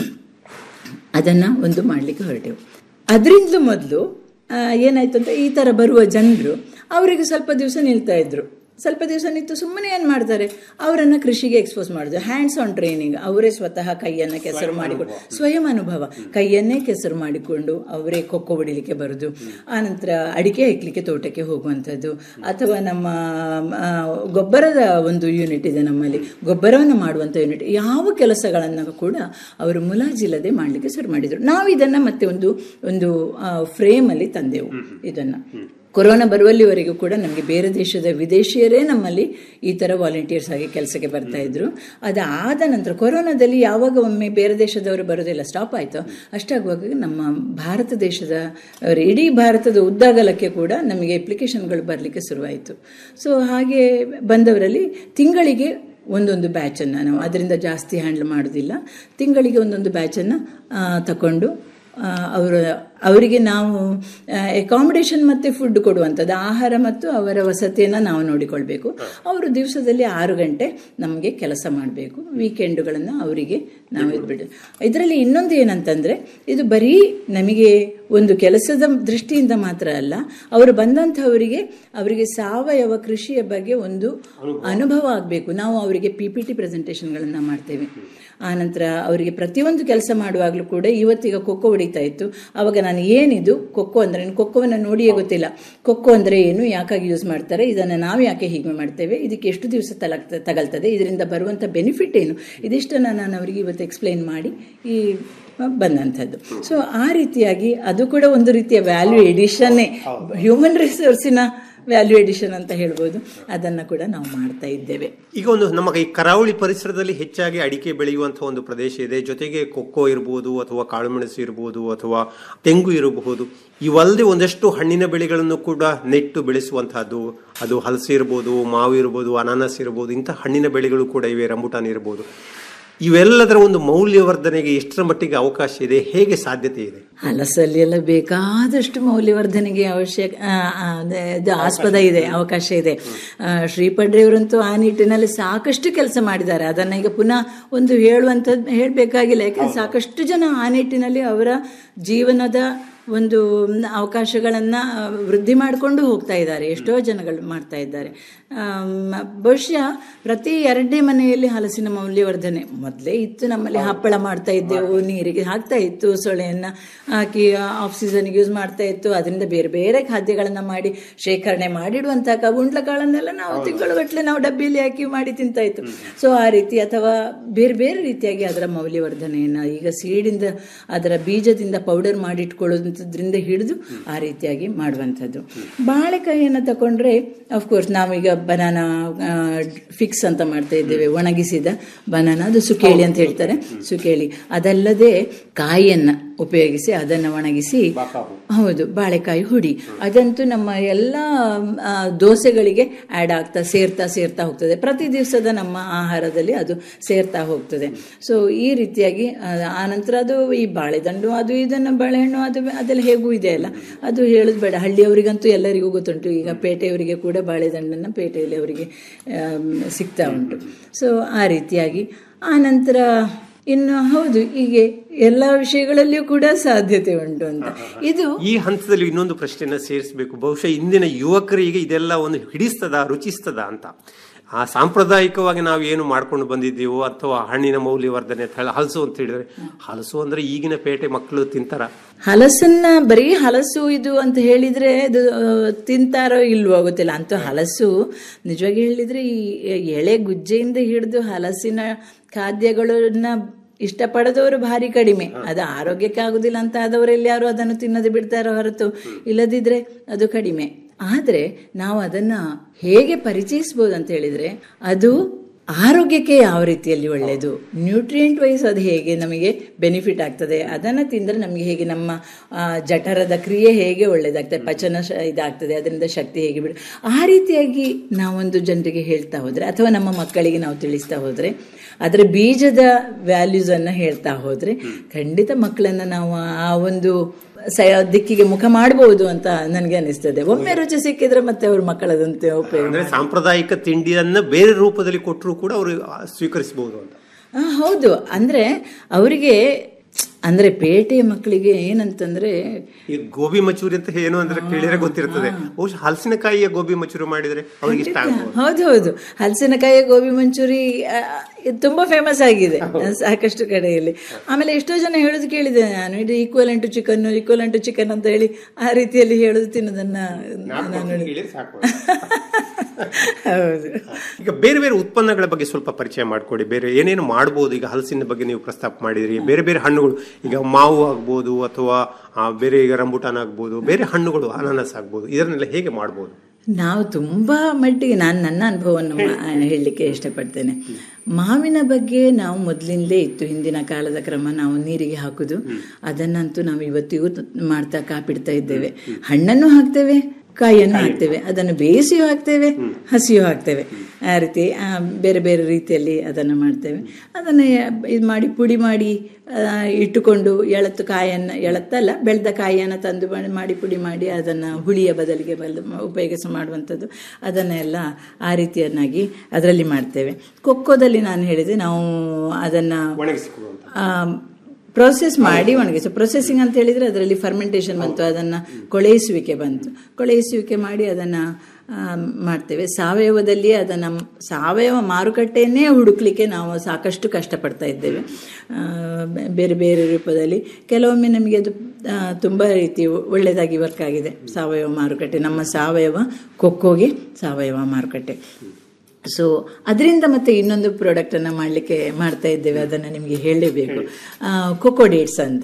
E: ಅದನ್ನು ಒಂದು ಮಾಡಲಿಕ್ಕೆ ಹೊರಟೆವು ಅದರಿಂದಲೂ ಮೊದಲು ಏನಾಯ್ತು ಅಂತ ಈ ಥರ ಬರುವ ಜನರು ಅವರಿಗೆ ಸ್ವಲ್ಪ ದಿವಸ ನಿಲ್ತಾ ಇದ್ರು ಸ್ವಲ್ಪ ದಿವಸ ನಿಂತು ಸುಮ್ಮನೆ ಏನು ಮಾಡ್ತಾರೆ ಅವರನ್ನು ಕೃಷಿಗೆ ಎಕ್ಸ್ಪೋಸ್ ಮಾಡೋದು ಹ್ಯಾಂಡ್ಸ್ ಆನ್ ಟ್ರೈನಿಂಗ್ ಅವರೇ ಸ್ವತಃ ಕೈಯನ್ನು ಕೆಸರು ಮಾಡಿಕೊಂಡು ಸ್ವಯಂ ಅನುಭವ ಕೈಯನ್ನೇ ಕೆಸರು ಮಾಡಿಕೊಂಡು ಅವರೇ ಕೊಕ್ಕೋ ಹೊಡಿಲಿಕ್ಕೆ ಬರೋದು ಆನಂತರ ಅಡಿಕೆ ಹೆಕ್ಲಿಕ್ಕೆ ತೋಟಕ್ಕೆ ಹೋಗುವಂಥದ್ದು ಅಥವಾ ನಮ್ಮ ಆ, ಗೊಬ್ಬರದ ಒಂದು ಯೂನಿಟ್ ಇದೆ ನಮ್ಮಲ್ಲಿ ಗೊಬ್ಬರವನ್ನು ಮಾಡುವಂಥ ಯೂನಿಟ್ ಯಾವ ಕೆಲಸಗಳನ್ನು ಕೂಡ ಅವರು ಮುಲಾಜಿಲ್ಲದೆ ಮಾಡಲಿಕ್ಕೆ ಶುರು ಮಾಡಿದರು ನಾವು ಇದನ್ನು ಮತ್ತೆ ಒಂದು ಒಂದು ಫ್ರೇಮಲ್ಲಿ ತಂದೆವು ಇದನ್ನು ಕೊರೋನಾ ಬರುವಲ್ಲಿವರೆಗೂ ಕೂಡ ನಮಗೆ ಬೇರೆ ದೇಶದ ವಿದೇಶಿಯರೇ ನಮ್ಮಲ್ಲಿ ಈ ಥರ ವಾಲಂಟಿಯರ್ಸ್ ಆಗಿ ಕೆಲಸಕ್ಕೆ ಬರ್ತಾ ಇದ್ರು ಅದಾದ ನಂತರ ಕೊರೋನಾದಲ್ಲಿ ಯಾವಾಗ ಒಮ್ಮೆ ಬೇರೆ ದೇಶದವರು ಬರೋದೆಲ್ಲ ಸ್ಟಾಪ್ ಆಯಿತು ಅಷ್ಟಾಗುವಾಗ ನಮ್ಮ ಭಾರತ ದೇಶದ ಅವ್ರ ಇಡೀ ಭಾರತದ ಉದ್ದಾಗಲಕ್ಕೆ ಕೂಡ ನಮಗೆ ಅಪ್ಲಿಕೇಶನ್ಗಳು ಬರಲಿಕ್ಕೆ ಶುರುವಾಯಿತು ಸೊ ಹಾಗೆ ಬಂದವರಲ್ಲಿ ತಿಂಗಳಿಗೆ ಒಂದೊಂದು ಬ್ಯಾಚನ್ನು ನಾವು ಅದರಿಂದ ಜಾಸ್ತಿ ಹ್ಯಾಂಡಲ್ ಮಾಡೋದಿಲ್ಲ ತಿಂಗಳಿಗೆ ಒಂದೊಂದು ಬ್ಯಾಚನ್ನು ತಗೊಂಡು ಆ, ಅವರ ಅವರಿಗೆ ನಾವು ಅಕಾಮಿಡೇಷನ್ ಮತ್ತು ಫುಡ್ ಕೊಡುವಂಥದ್ದು ಆಹಾರ ಮತ್ತು ಅವರ ವಸತಿಯನ್ನು ನಾವು ನೋಡಿಕೊಳ್ಬೇಕು ಅವರು ದಿವಸದಲ್ಲಿ ಆರು ಗಂಟೆ ನಮಗೆ ಕೆಲಸ ಮಾಡಬೇಕು ವೀಕೆಂಡುಗಳನ್ನು ಅವರಿಗೆ ನಾವು ಇದ್ಬಿಟ್ಟು ಇದರಲ್ಲಿ ಇನ್ನೊಂದು ಏನಂತಂದರೆ ಇದು ಬರೀ ನಮಗೆ ಒಂದು ಕೆಲಸದ ದೃಷ್ಟಿಯಿಂದ ಮಾತ್ರ ಅಲ್ಲ ಅವರು ಬಂದಂಥವರಿಗೆ ಅವರಿಗೆ ಸಾವಯವ ಕೃಷಿಯ ಬಗ್ಗೆ ಒಂದು ಅನುಭವ ಆಗಬೇಕು ನಾವು ಅವರಿಗೆ ಪಿ ಪಿ ಟಿ ಪ್ರೆಸೆಂಟೇಷನ್ಗಳನ್ನು ಮಾಡ್ತೇವೆ ಆನಂತರ ಅವರಿಗೆ ಪ್ರತಿಯೊಂದು ಕೆಲಸ ಮಾಡುವಾಗಲೂ ಕೂಡ ಇವತ್ತೀಗ ಕೊಕ್ಕೋ ಹೊಡಿತಾ ಇತ್ತು ಅವಾಗ ನಾನು ಏನಿದು ಕೊಕ್ಕೋ ಅಂದರೆ ಕೊಕ್ಕೋವನ್ನು ನೋಡಿಯೇ ಗೊತ್ತಿಲ್ಲ ಕೊಕ್ಕೋ ಅಂದರೆ ಏನು ಯಾಕಾಗಿ ಯೂಸ್ ಮಾಡ್ತಾರೆ ಇದನ್ನು ನಾವು ಯಾಕೆ ಹೀಗೆ ಮಾಡ್ತೇವೆ ಇದಕ್ಕೆ ಎಷ್ಟು ದಿವಸ ತಲಗ್ತ ತಗಲ್ತದೆ ಇದರಿಂದ ಬರುವಂಥ ಬೆನಿಫಿಟ್ ಏನು ಇದಿಷ್ಟನ್ನು ನಾನು ಅವರಿಗೆ ಇವತ್ತು ಎಕ್ಸ್ಪ್ಲೈನ್ ಮಾಡಿ ಈ ಬಂದಂಥದ್ದು ಸೊ ಆ ರೀತಿಯಾಗಿ ಅದು ಕೂಡ ಒಂದು ರೀತಿಯ ವ್ಯಾಲ್ಯೂ ಎಡಿಷನ್ನೇ ಹ್ಯೂಮನ್ ರಿಸೋರ್ಸಿನ ವ್ಯಾಲ್ಯೂ ಎಡಿಷನ್ ಅಂತ ಹೇಳ್ಬೋದು ಅದನ್ನು ಕೂಡ ನಾವು ಮಾಡ್ತಾ ಇದ್ದೇವೆ
D: ಈಗ ಒಂದು ನಮ್ಮ ಈ ಕರಾವಳಿ ಪರಿಸರದಲ್ಲಿ ಹೆಚ್ಚಾಗಿ ಅಡಿಕೆ ಬೆಳೆಯುವಂತಹ ಒಂದು ಪ್ರದೇಶ ಇದೆ ಜೊತೆಗೆ ಕೊಕ್ಕೋ ಇರಬಹುದು ಅಥವಾ ಕಾಳುಮೆಣಸು ಇರಬಹುದು ಅಥವಾ ತೆಂಗು ಇರಬಹುದು ಇವಲ್ಲದೆ ಒಂದಷ್ಟು ಹಣ್ಣಿನ ಬೆಳೆಗಳನ್ನು ಕೂಡ ನೆಟ್ಟು ಬೆಳೆಸುವಂತಹದ್ದು ಅದು ಹಲಸು ಇರಬಹುದು ಮಾವು ಇರಬಹುದು ಅನಾನಸ್ ಇರಬಹುದು ಇಂಥ ಹಣ್ಣಿನ ಬೆಳೆಗಳು ಕೂಡ ಇವೆ ರಂಬುಟಾನ್ ಇರಬಹುದು ಇವೆಲ್ಲದರ ಒಂದು ಮೌಲ್ಯವರ್ಧನೆಗೆ ಎಷ್ಟರ ಮಟ್ಟಿಗೆ ಅವಕಾಶ ಇದೆ ಹೇಗೆ ಸಾಧ್ಯತೆ ಇದೆ
E: ಹಲಸಲ್ಲಿ ಎಲ್ಲ ಬೇಕಾದಷ್ಟು ಮೌಲ್ಯವರ್ಧನೆಗೆ ಅವಶ್ಯಕ ಆ, ಆ, ಅದೇ- ಇದು ಆಸ್ಪದ ಇದೆ ಅವಕಾಶ ಇದೆ ಆ, ಶ್ರೀಪಡ್ರೆಯವರಂತೂ ಆ ನಿಟ್ಟಿನಲ್ಲಿ ಸಾಕಷ್ಟು ಕೆಲಸ ಮಾಡಿದ್ದಾರೆ ಅದನ್ನ ಈಗ ಪುನಃ ಒಂದು ಹೇಳುವಂಥದ್ದು ಹೇಳಬೇಕಾಗಿಲ್ಲ ಯಾಕಂದ್ರೆ ಸಾಕಷ್ಟು ಜನ ಆ ನಿಟ್ಟಿನಲ್ಲಿ ಅವರ ಜೀವನದ ಒಂದು ಅವಕಾಶಗಳನ್ನು ವೃದ್ಧಿ ಮಾಡಿಕೊಂಡು ಹೋಗ್ತಾ ಇದ್ದಾರೆ ಎಷ್ಟೋ ಜನಗಳು ಮಾಡ್ತಾ ಇದ್ದಾರೆ ಆಮ್, ಬಹುಶಃ ಪ್ರತಿ ಎರಡನೇ ಮನೆಯಲ್ಲಿ ಹಲಸಿನ ಮೌಲ್ಯವರ್ಧನೆ ಮೊದಲೇ ಇತ್ತು ನಮ್ಮಲ್ಲಿ ಹಪ್ಪಳ ಮಾಡ್ತಾ ಇದ್ದೆವು ನೀರಿಗೆ ಹಾಕ್ತಾ ಇತ್ತು ಸೊಳೆಯನ್ನು ಹಾಕಿ ಆಫ್ ಸೀಸನ್ಗೆ ಯೂಸ್ ಮಾಡ್ತಾ ಇತ್ತು ಅದರಿಂದ ಬೇರೆ ಬೇರೆ ಖಾದ್ಯಗಳನ್ನು ಮಾಡಿ ಶೇಖರಣೆ ಮಾಡಿಡುವಂಥ ಗುಂಡ್ಲಕಾಳನ್ನೆಲ್ಲ ನಾವು ತಿಂಗಳುಗಟ್ಟಲೆ ನಾವು ಡಬ್ಬಿಯಲ್ಲಿ ಹಾಕಿ ಮಾಡಿ ತಿಂತಾ ಇತ್ತು ಸೊ ಆ ರೀತಿ ಅಥವಾ ಬೇರೆ ಬೇರೆ ರೀತಿಯಾಗಿ ಅದರ ಮೌಲ್ಯವರ್ಧನೆಯನ್ನು ಈಗ ಸೀಡಿಂದ ಅದರ ಬೀಜದಿಂದ ಪೌಡರ್ ಮಾಡಿಟ್ಕೊಳ್ಳೋದ್ರಿಂದ ಹಿಡಿದು ಆ ರೀತಿಯಾಗಿ ಮಾಡುವಂಥದ್ದು ಬಾಳೆಕಾಯಿಯನ್ನು ತಗೊಂಡ್ರೆ ಅಫ್ಕೋರ್ಸ್ ನಾವೀಗ ಬನಾನಾ ಫಿಕ್ಸ್ ಅಂತ ಮಾಡ್ತಾ ಇದ್ದೇವೆ ಒಣಗಿಸಿದ ಬನಾನಾ ಅದು ಸುಕೇಳಿ ಅಂತ ಹೇಳ್ತಾರೆ ಸುಕೇಳಿ ಅದಲ್ಲದೆ ಕಾಯಿಯನ್ನ ಉಪಯೋಗಿಸಿ ಅದನ್ನು ಒಣಗಿಸಿ ಹೌದು ಬಾಳೆಕಾಯಿ ಹುಡಿ ಅದಂತೂ ನಮ್ಮ ಎಲ್ಲ ಆ, ದೋಸೆಗಳಿಗೆ ಆ್ಯಡ್ ಆಗ್ತಾ ಸೇರ್ತಾ ಸೇರ್ತಾ ಹೋಗ್ತದೆ ಪ್ರತಿ ದಿವಸದ ನಮ್ಮ ಆಹಾರದಲ್ಲಿ ಅದು ಸೇರ್ತಾ ಹೋಗ್ತದೆ ಸೊ ಈ ರೀತಿಯಾಗಿ ಆ, ಆನಂತರ ಅದು ಈ ಬಾಳೆದಂಡು ಅದು ಇದನ್ನು ಬಾಳೆಹಣ್ಣು ಅದು ಅದೆಲ್ಲ ಹೇಗೂ ಇದೆ ಅಲ್ಲ ಅದು ಹೇಳೋದು ಬೇಡ ಹಳ್ಳಿಯವರಿಗಂತೂ ಎಲ್ಲರಿಗೂ ಗೊತ್ತುಂಟು ಈಗ ಪೇಟೆಯವರಿಗೆ ಕೂಡ ಬಾಳೆದಂಡನ್ನು ಪೇಟೆಯಲ್ಲಿ ಅವರಿಗೆ ಆಮ್, ಸಿಗ್ತಾ ಉಂಟು ಸೊ ಆ ರೀತಿಯಾಗಿ ಆನಂತರ ಇನ್ನು ಹೌದು ಹೀಗೆ ಎಲ್ಲ ವಿಷಯಗಳಲ್ಲಿಯೂ ಕೂಡ ಸಾಧ್ಯತೆ ಉಂಟು ಅಂತ ಇದು
D: ಈ ಹಂತದಲ್ಲಿ ಇನ್ನೊಂದು ಪ್ರಶ್ನೆಯನ್ನ ಸೇರಿಸಬೇಕು ಬಹುಶಃ ಇಂದಿನ ಯುವಕರಿಗೆ ಇದೆಲ್ಲ ಒಂದು ಹಿಡಿಸ್ತದ ರುಚಿಸ್ತದ ಅಂತ ಆ ಸಾಂಪ್ರದಾಯಿಕವಾಗಿ ನಾವು ಏನು ಮಾಡ್ಕೊಂಡು ಬಂದಿದ್ದೀವೋ ಅಥವಾ ಹಣ್ಣಿನ ಮೌಲ್ಯವರ್ಧನೆ ಅಂತ ಹೇಳಿ ಹಲಸು ಅಂತ ಹೇಳಿದ್ರೆ ಹಲಸು ಅಂದ್ರೆ ಈಗಿನ ಪೇಟೆ ಮಕ್ಕಳು ತಿಂತಾರ
E: ಹಲಸನ್ನ ಬರೀ ಹಲಸು ಇದು ಅಂತ ಹೇಳಿದ್ರೆ ಅದು ಆ, ತಿಂತಾರೋ ಇಲ್ವೋ ಗೊತ್ತಿಲ್ಲ ಅಂತೂ ಹಲಸು ನಿಜವಾಗಿ ಹೇಳಿದ್ರೆ ಈ ಎಳೆ ಗುಜ್ಜೆಯಿಂದ ಹಿಡಿದು ಹಲಸಿನ ಖಾದ್ಯಗಳನ್ನ ಇಷ್ಟಪಡದವರು ಭಾರಿ ಕಡಿಮೆ ಅದು ಆರೋಗ್ಯಕ್ಕೆ ಆಗುದಿಲ್ಲ ಅಂತ ಆದವರೆಲ್ಲಿ ಯಾರು ಅದನ್ನು ತಿನ್ನದೆ ಬಿಡ್ತಾರೋ ಹೊರತು ಇಲ್ಲದಿದ್ರೆ ಅದು ಕಡಿಮೆ ಆದರೆ ನಾವು ಅದನ್ನ ಹೇಗೆ ಪರಿಚಯಿಸ್ಬೋದು ಅಂತ ಹೇಳಿದ್ರೆ ಅದು ಆರೋಗ್ಯಕ್ಕೆ ಯಾವ ರೀತಿಯಲ್ಲಿ ಒಳ್ಳೆಯದು ನ್ಯೂಟ್ರಿಯೆಂಟ್ ವೈಸ್ ಅದು ಹೇಗೆ ನಮಗೆ ಬೆನಿಫಿಟ್ ಆಗ್ತದೆ ಅದನ್ನು ತಿಂದರೆ ನಮಗೆ ಹೇಗೆ ನಮ್ಮ ಆ, ಜಠರದ ಕ್ರಿಯೆ ಹೇಗೆ ಒಳ್ಳೆಯದಾಗ್ತದೆ ಪಚನ ಶ ಇದಾಗ್ತದೆ ಅದರಿಂದ ಶಕ್ತಿ ಹೇಗೆ ಬಿಡ ಆ ರೀತಿಯಾಗಿ ನಾವೊಂದು ಜನರಿಗೆ ಹೇಳ್ತಾ ಹೋದರೆ ಅಥವಾ ನಮ್ಮ ಮಕ್ಕಳಿಗೆ ನಾವು ತಿಳಿಸ್ತಾ ಹೋದರೆ ಅದರ ಬೀಜದ ವ್ಯಾಲ್ಯೂಸನ್ನು ಹೇಳ್ತಾ ಹೋದರೆ ಖಂಡಿತ ಮಕ್ಕಳನ್ನು ನಾವು ಆ ಒಂದು ಸ ದಿಕ್ಕಿಗೆ ಮುಖ ಮಾಡಬಹುದು ಅಂತ ನನಗೆ ಅನಿಸ್ತದೆ ಒಮ್ಮೆ ರುಚಿ ಸಿಕ್ಕಿದ್ರೆ ಮತ್ತೆ ಅವ್ರ ಮಕ್ಕಳದಂತೆ ಉಪಯೋಗ
D: ಅಂದ್ರೆ ಸಾಂಪ್ರದಾಯಿಕ ತಿಂಡಿಯನ್ನ ಬೇರೆ ರೂಪದಲ್ಲಿ ಕೊಟ್ಟರು ಕೂಡ ಅವರು ಸ್ವೀಕರಿಸಬಹುದು ಅಂತ
E: ಆ, ಹೌದು ಅಂದ್ರೆ ಅವರಿಗೆ ಅಂದ್ರೆ ಪೇಟೆಯ ಮಕ್ಕಳಿಗೆ ಏನಂತಂದ್ರೆ
D: ಈ ಗೋಬಿ ಮಚೂರಿ ಅಂತ ಏನು ಅಂದ್ರೆ ಕೇಳಿದ್ರೆ ಗೊತ್ತಿರ್ತದೆ ಬಹುಶಃ ಹಲಸಿನಕಾಯಿಯ ಗೋಬಿ ಮಚೂರಿ ಮಾಡಿದ್ರೆ ಅವ್ರಿಗೆ ಇಷ್ಟ ಆಗ್ಬೋದು
E: ಹೌದು ಹೌದು ಹಲಸಿನಕಾಯಿ ಗೋಬಿ ಮಂಚೂರಿ ಆ, ಇದು ತುಂಬಾ ಫೇಮಸ್ ಆಗಿದೆ ಸಾಕಷ್ಟು ಕಡೆಯಲ್ಲಿ ಆಮೇಲೆ ಎಷ್ಟೋ ಜನ ಹೇಳೋದು ಕೇಳಿದೆ ನಾನು ಇದು equal to chicken equal to chicken ಅಂತ ಹೇಳಿ ಆ ರೀತಿಯಲ್ಲಿ ಹೇಳೋದು ತಿನ್ನೋದನ್ನ ನಾನು
D: ಹೇಳಿದ್ರೆ ಸಾಕು
E: ಹೌದು
D: ಈಗ ಬೇರೆ ಬೇರೆ ಉತ್ಪನ್ನಗಳ ಬಗ್ಗೆ ಸ್ವಲ್ಪ ಪರಿಚಯ ಮಾಡಿಕೊಡಿ ಬೇರೆ ಏನೇನು ಮಾಡ್ಬೋದು ಈಗ ಹಲಸಿನ ಬಗ್ಗೆ ನೀವು ಪ್ರಸ್ತಾಪ ಮಾಡಿದ್ರಿ ಬೇರೆ ಬೇರೆ ಹಣ್ಣುಗಳು ಈಗ ಮಾವು ಆಗ್ಬೋದು ಅಥವಾ ಆ, ಬೇರೆ ಈಗ ರಂಬುಟಾನ್ ಆಗ್ಬೋದು ಬೇರೆ ಹಣ್ಣುಗಳು ಅನಾನಸ್ ಆಗ್ಬೋದು ಇದನ್ನೆಲ್ಲ ಹೇಗೆ ಮಾಡ್ಬೋದು
E: ನಾವು ತುಂಬಾ ಮಟ್ಟಿಗೆ ನಾನು ನನ್ನ ಅನುಭವವನ್ನು ಮಾ- ಹೇಳಲಿಕ್ಕೆ ಇಷ್ಟಪಡ್ತೇನೆ ಮಾವಿನ ಬಗ್ಗೆ ನಾವು ಮೊದಲಿಂದಲೇ ಇತ್ತು ಹಿಂದಿನ ಕಾಲದ ಕ್ರಮ ನಾವು ನೀರಿಗೆ ಹಾಕುದು ಅದನ್ನಂತೂ ನಾವು ಇವತ್ತಿಗೂ ತ- ಮಾಡ್ತಾ ಕಾಪಿಡ್ತಾ ಇದ್ದೇವೆ ಹಣ್ಣನ್ನು ಹಾಕ್ತೇವೆ ಕಾಯಿಯನ್ನು ಹಾಕ್ತೇವೆ ಅದನ್ನು ಬೇಯಿಸಿಯೂ ಹಾಕ್ತೇವೆ ಹಸಿಯೂ ಹಾಕ್ತೇವೆ ಆ ರೀತಿ ಆ, ಬೇರೆ ಬೇರೆ ರೀತಿಯಲ್ಲಿ ಅದನ್ನು ಮಾಡ್ತೇವೆ ಅದನ್ನು ಇದು ಮಾಡಿ ಪುಡಿ ಮಾಡಿ ಆ, ಇಟ್ಟುಕೊಂಡು ಎಳತ್ತು ಕಾಯನ್ನು ಎಳತ್ತಲ್ಲ ಬೆಳೆದ ಕಾಯಿಯನ್ನು ತಂದು ಮಾಡಿ- ಮಾಡಿ ಪುಡಿ ಮಾಡಿ ಅದನ್ನು ಹುಳಿಯ ಬದಲಿಗೆ ಬಲ್ ಉಪಯೋಗಿಸ ಮಾಡುವಂಥದ್ದು ಅದನ್ನೆಲ್ಲ ಆ ರೀತಿಯನ್ನಾಗಿ ಅದರಲ್ಲಿ ಮಾಡ್ತೇವೆ ಕೊಕ್ಕೋದಲ್ಲಿ ನಾನು ಹೇಳಿದೆ ನಾವು ಅದನ್ನು
D: ಒಣಗಿಸಿಕೊಳ್ಳುವಂತ
E: ಪ್ರೊಸೆಸ್ ಮಾಡಿ ಒಣಗಿಸಿ ಪ್ರೊಸೆಸಿಂಗ್ ಅಂತ ಹೇಳಿದ್ರೆ ಅದರಲ್ಲಿ ಫರ್ಮೆಂಟೇಷನ್ ಬಂತು ಅದನ್ನು ಕೊಳೆಯಿಸುವಿಕೆ ಬಂತು ಕೊಳೆಯಿಸುವಿಕೆ ಮಾಡಿ ಅದನ್ನು ಮಾಡ್ತೇವೆ ಸಾವಯವದಲ್ಲಿ ಅದನ್ನು ಸಾವಯವ ಮಾರುಕಟ್ಟೆಯನ್ನೇ ಹುಡುಕ್ಲಿಕ್ಕೆ ನಾವು ಸಾಕಷ್ಟು ಕಷ್ಟಪಡ್ತಾ ಇದ್ದೇವೆ ಆ, ಬೇರೆ ಬೇರೆ ರೂಪದಲ್ಲಿ ಕೆಲವೊಮ್ಮೆ ನಮಗೆ ಅದು ಆ, ತುಂಬ ರೀತಿ ಒಳ್ಳೆಯದಾಗಿ ವರ್ಕ್ ಆಗಿದೆ ಸಾವಯವ ಮಾರುಕಟ್ಟೆ ನಮ್ಮ ಸಾವಯವ ಕೊಕ್ಕೋಗೆ ಸಾವಯವ ಮಾರುಕಟ್ಟೆ ಸೊ ಅದರಿಂದ ಮತ್ತೆ ಇನ್ನೊಂದು ಪ್ರಾಡಕ್ಟನ್ನು ಮಾಡಲಿಕ್ಕೆ ಮಾಡ್ತಾ ಇದ್ದೇವೆ ಅದನ್ನು ನಿಮಗೆ ಹೇಳಲೇಬೇಕು ಕೊಕೋ ಡೇಟ್ಸ್ ಅಂತ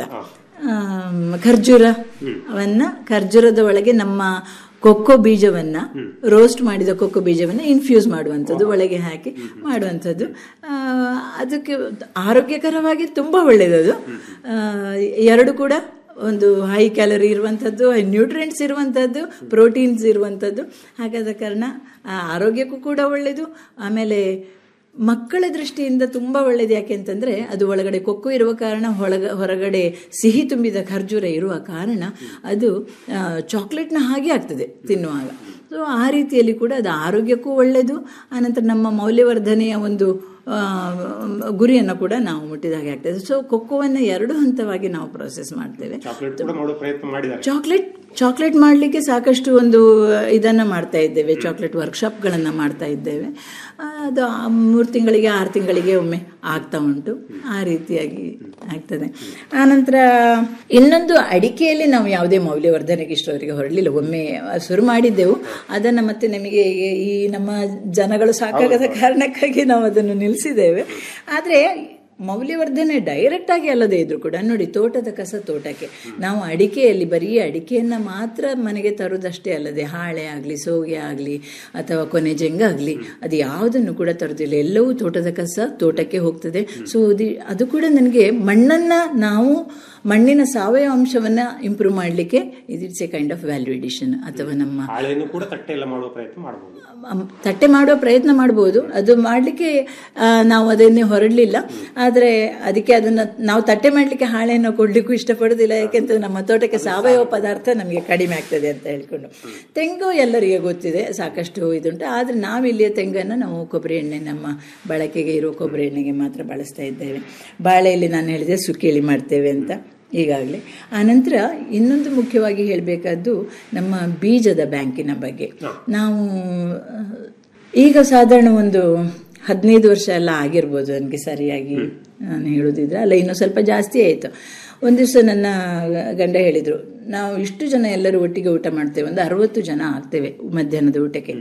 E: ಆಮ್, ಖರ್ಜೂರವನ್ನ ಖರ್ಜೂರದ ಒಳಗೆ ನಮ್ಮ ಕೊಕ್ಕೋ ಬೀಜವನ್ನ ರೋಸ್ಟ್ ಮಾಡಿದ ಕೊಕ್ಕೋ ಬೀಜವನ್ನ ಇನ್ಫ್ಯೂಸ್ ಮಾಡುವಂಥದ್ದು ಒಳಗೆ ಹಾಕಿ ಮಾಡುವಂಥದ್ದು ಆ, ಅದಕ್ಕೆ ಆರೋಗ್ಯಕರವಾಗಿ ತುಂಬ ಒಳ್ಳೆಯದದು ಆ, ಎರಡು ಕೂಡ ಒಂದು ಹೈ ಕ್ಯಾಲರಿ ಇರುವಂಥದ್ದು ಹೈ ನ್ಯೂಟ್ರಿಯೆಂಟ್ಸ್ ಇರುವಂಥದ್ದು ಪ್ರೋಟೀನ್ಸ್ ಇರುವಂಥದ್ದು ಹಾಗಾದ ಕಾರಣ ಆ, ಆರೋಗ್ಯಕ್ಕೂ ಕೂಡ ಒಳ್ಳೆಯದು ಆಮೇಲೆ ಮಕ್ಕಳ ದೃಷ್ಟಿಯಿಂದ ತುಂಬ ಒಳ್ಳೆಯದು ಯಾಕೆ ಅಂತಂದರೆ ಅದು ಒಳಗಡೆ ಕೊಕ್ಕು ಇರುವ ಕಾರಣ ಹೊಳಗ ಹೊರಗಡೆ ಸಿಹಿ ತುಂಬಿದ ಖರ್ಜೂರ ಇರುವ ಕಾರಣ ಅದು ಆ, ಚಾಕ್ಲೇಟ್ನ ಹಾಗೆ ಆಗ್ತದೆ ತಿನ್ನುವಾಗ ಸೊ ಆ ರೀತಿಯಲ್ಲಿ ಕೂಡ ಅದು ಆರೋಗ್ಯಕ್ಕೂ ಒಳ್ಳೆಯದು ಆನಂತರ ನಮ್ಮ ಮೌಲ್ಯವರ್ಧನೆಯ ಒಂದು ಆ, ಗುರಿಯನ್ನು ಕೂಡ ನಾವು ಮುಟ್ಟಿದ ಹಾಗೆ ಆಗ್ತದೆ ಸೊ ಕೊಕ್ಕೋವನ್ನು ಎರಡು ಹಂತವಾಗಿ ನಾವು ಪ್ರೊಸೆಸ್ ಮಾಡ್ತೇವೆ
D: ಚಾಕ್ಲೇಟ್ ಕೂಡ ಮಾಡೋ ಪ್ರಯತ್ನ ಮಾಡಿದ್ದಾರೆ
E: ಚಾಕ್ಲೇಟ್ ಚಾಕ್ಲೇಟ್ ಮಾಡಲಿಕ್ಕೆ ಸಾಕಷ್ಟು ಒಂದು ಇದನ್ನು ಮಾಡ್ತಾ ಇದ್ದೇವೆ ಚಾಕ್ಲೇಟ್ ವರ್ಕ್ಶಾಪ್ಗಳನ್ನು ಮಾಡ್ತಾ ಇದ್ದೇವೆ ಆ, ಅದು ಆ ಮೂರು ತಿಂಗಳಿಗೆ ಆರು ತಿಂಗಳಿಗೆ ಒಮ್ಮೆ ಆಗ್ತಾ ಉಂಟು ಆ ರೀತಿಯಾಗಿ ಆಗ್ತದೆ ಆನಂತರ ಇನ್ನೊಂದು ಅಡಿಕೆಯಲ್ಲಿ ನಾವು ಯಾವುದೇ ಮೌಲ್ಯವರ್ಧನೆಗೆ ಇಷ್ಟವರೆಗೆ ಹೊರಡಲಿಲ್ಲ ಒಮ್ಮೆ ಶುರು ಮಾಡಿದ್ದೆವು ಅದನ್ನು ಮತ್ತೆ ನಮಗೆ ಈ ನಮ್ಮ ಜನಗಳು ಸಾಕಾಗದ ಕಾರಣಕ್ಕಾಗಿ ನಾವು ಅದನ್ನು ನಿಲ್ಲಿಸಿದ್ದೇವೆ ಆದರೆ ಮೌಲ್ಯವರ್ಧನೆ ಡೈರೆಕ್ಟ್ ಆಗಿ ಅಲ್ಲದೆ ಇದ್ರು ಕೂಡ ನೋಡಿ ತೋಟದ ಕಸ ತೋಟಕ್ಕೆ ನಾವು ಅಡಿಕೆಯಲ್ಲಿ ಬರೀ ಅಡಿಕೆಯನ್ನ ಮಾತ್ರ ಮನೆಗೆ ತರುವುದಷ್ಟೇ ಅಲ್ಲದೆ ಹಾಳೆ ಆಗಲಿ ಸೋಗೆ ಆಗಲಿ ಅಥವಾ ಕೊನೆ ಜಂಗ ಆಗಲಿ ಅದು ಯಾವುದನ್ನು ಕೂಡ ತರುವುದಿಲ್ಲ ಎಲ್ಲವೂ ತೋಟದ ಕಸ ತೋಟಕ್ಕೆ ಹೋಗ್ತದೆ ಸೊ ಅದು ಕೂಡ ನನಗೆ ಮಣ್ಣನ್ನ ನಾವು ಮಣ್ಣಿನ ಸಾವಯವ ಅಂಶವನ್ನ ಇಂಪ್ರೂವ್ ಮಾಡಲಿಕ್ಕೆ it's a kind of value addition ಅಥವಾ ನಮ್ಮ
D: ಹಾಳೆಯನ್ನು ಕೂಡ ತಟ್ಟೆ ಎಲ್ಲ ಮಾಡುವ ಪ್ರಯತ್ನ ಮಾಡಬಹುದು
E: ಅಮ್- ತಟ್ಟೆ ಮಾಡುವ ಪ್ರಯತ್ನ ಮಾಡ್ಬೋದು ಅದು ಮಾಡಲಿಕ್ಕೆ ನಾವು ಅದನ್ನೇ ಹೊರಡಲಿಲ್ಲ ಆದರೆ ಅದಕ್ಕೆ ಅದನ್ನ ನಾವು ತಟ್ಟೆ ಮಾಡಲಿಕ್ಕೆ ಹಾಳೆಯನ್ನು ಕೊಡ್ಲಿಕ್ಕೂ ಇಷ್ಟಪಡೋದಿಲ್ಲ ಯಾಕೆಂತಂದ್ರೆ ನಮ್ಮ ತೋಟಕ್ಕೆ ಸಾವಯವ ಪದಾರ್ಥ ನಮಗೆ ಕಡಿಮೆ ಆಗ್ತದೆ ಅಂತ ಹೇಳ್ಕೊಂಡು ತೆಂಗು ಎಲ್ಲರಿಗೆ ಗೊತ್ತಿದೆ ಸಾಕಷ್ಟು ಇದುಂಟು ಆದರೆ ನಾವಿಲ್ಲಿಯ ತೆಂಗನ್ನು ನಾವು ಕೊಬ್ಬರಿ ಎಣ್ಣೆ ನಮ್ಮ ಬಳಕೆಗೆ ಇರುವ ಕೊಬ್ಬರಿ ಎಣ್ಣೆಗೆ ಮಾತ್ರ ಬಳಸ್ತಾ ಇದ್ದೇವೆ ಬಾಳೆಯಲ್ಲಿ ನಾನು ಹೇಳಿದೆ ಸುಕ್ಕೇಳಿ ಮಾಡ್ತೇವೆ ಅಂತ ಈಗಾಗಲೇ ಆನಂತರ ಇನ್ನೊಂದು ಮುಖ್ಯವಾಗಿ ಹೇಳಬೇಕಾದ್ದು ನಮ್ಮ ಬೀಜದ ಬ್ಯಾಂಕಿನ ಬಗ್ಗೆ ನಾವು ಆ, ಈಗ ಸಾಧಾರಣ ಒಂದು ಹದಿನೈದು ವರ್ಷ ಎಲ್ಲ ಆಗಿರ್ಬೋದು ನನಗೆ ಸರಿಯಾಗಿ ನಾನು ಹೇಳೋದಿದ್ರೆ ಅಲ್ಲ ಇನ್ನೂ ಸ್ವಲ್ಪ ಜಾಸ್ತಿ ಆಯಿತು ಒಂದು ದಿವಸ ನನ್ನ ಗಂಡ ಹೇಳಿದರು ನಾವು ಇಷ್ಟು ಜನ ಎಲ್ಲರೂ ಒಟ್ಟಿಗೆ ಊಟ ಮಾಡ್ತೇವೆ ಒಂದು ಅರವತ್ತು ಜನ ಆಗ್ತೇವೆ ಮಧ್ಯಾಹ್ನದ ಊಟಕ್ಕೆ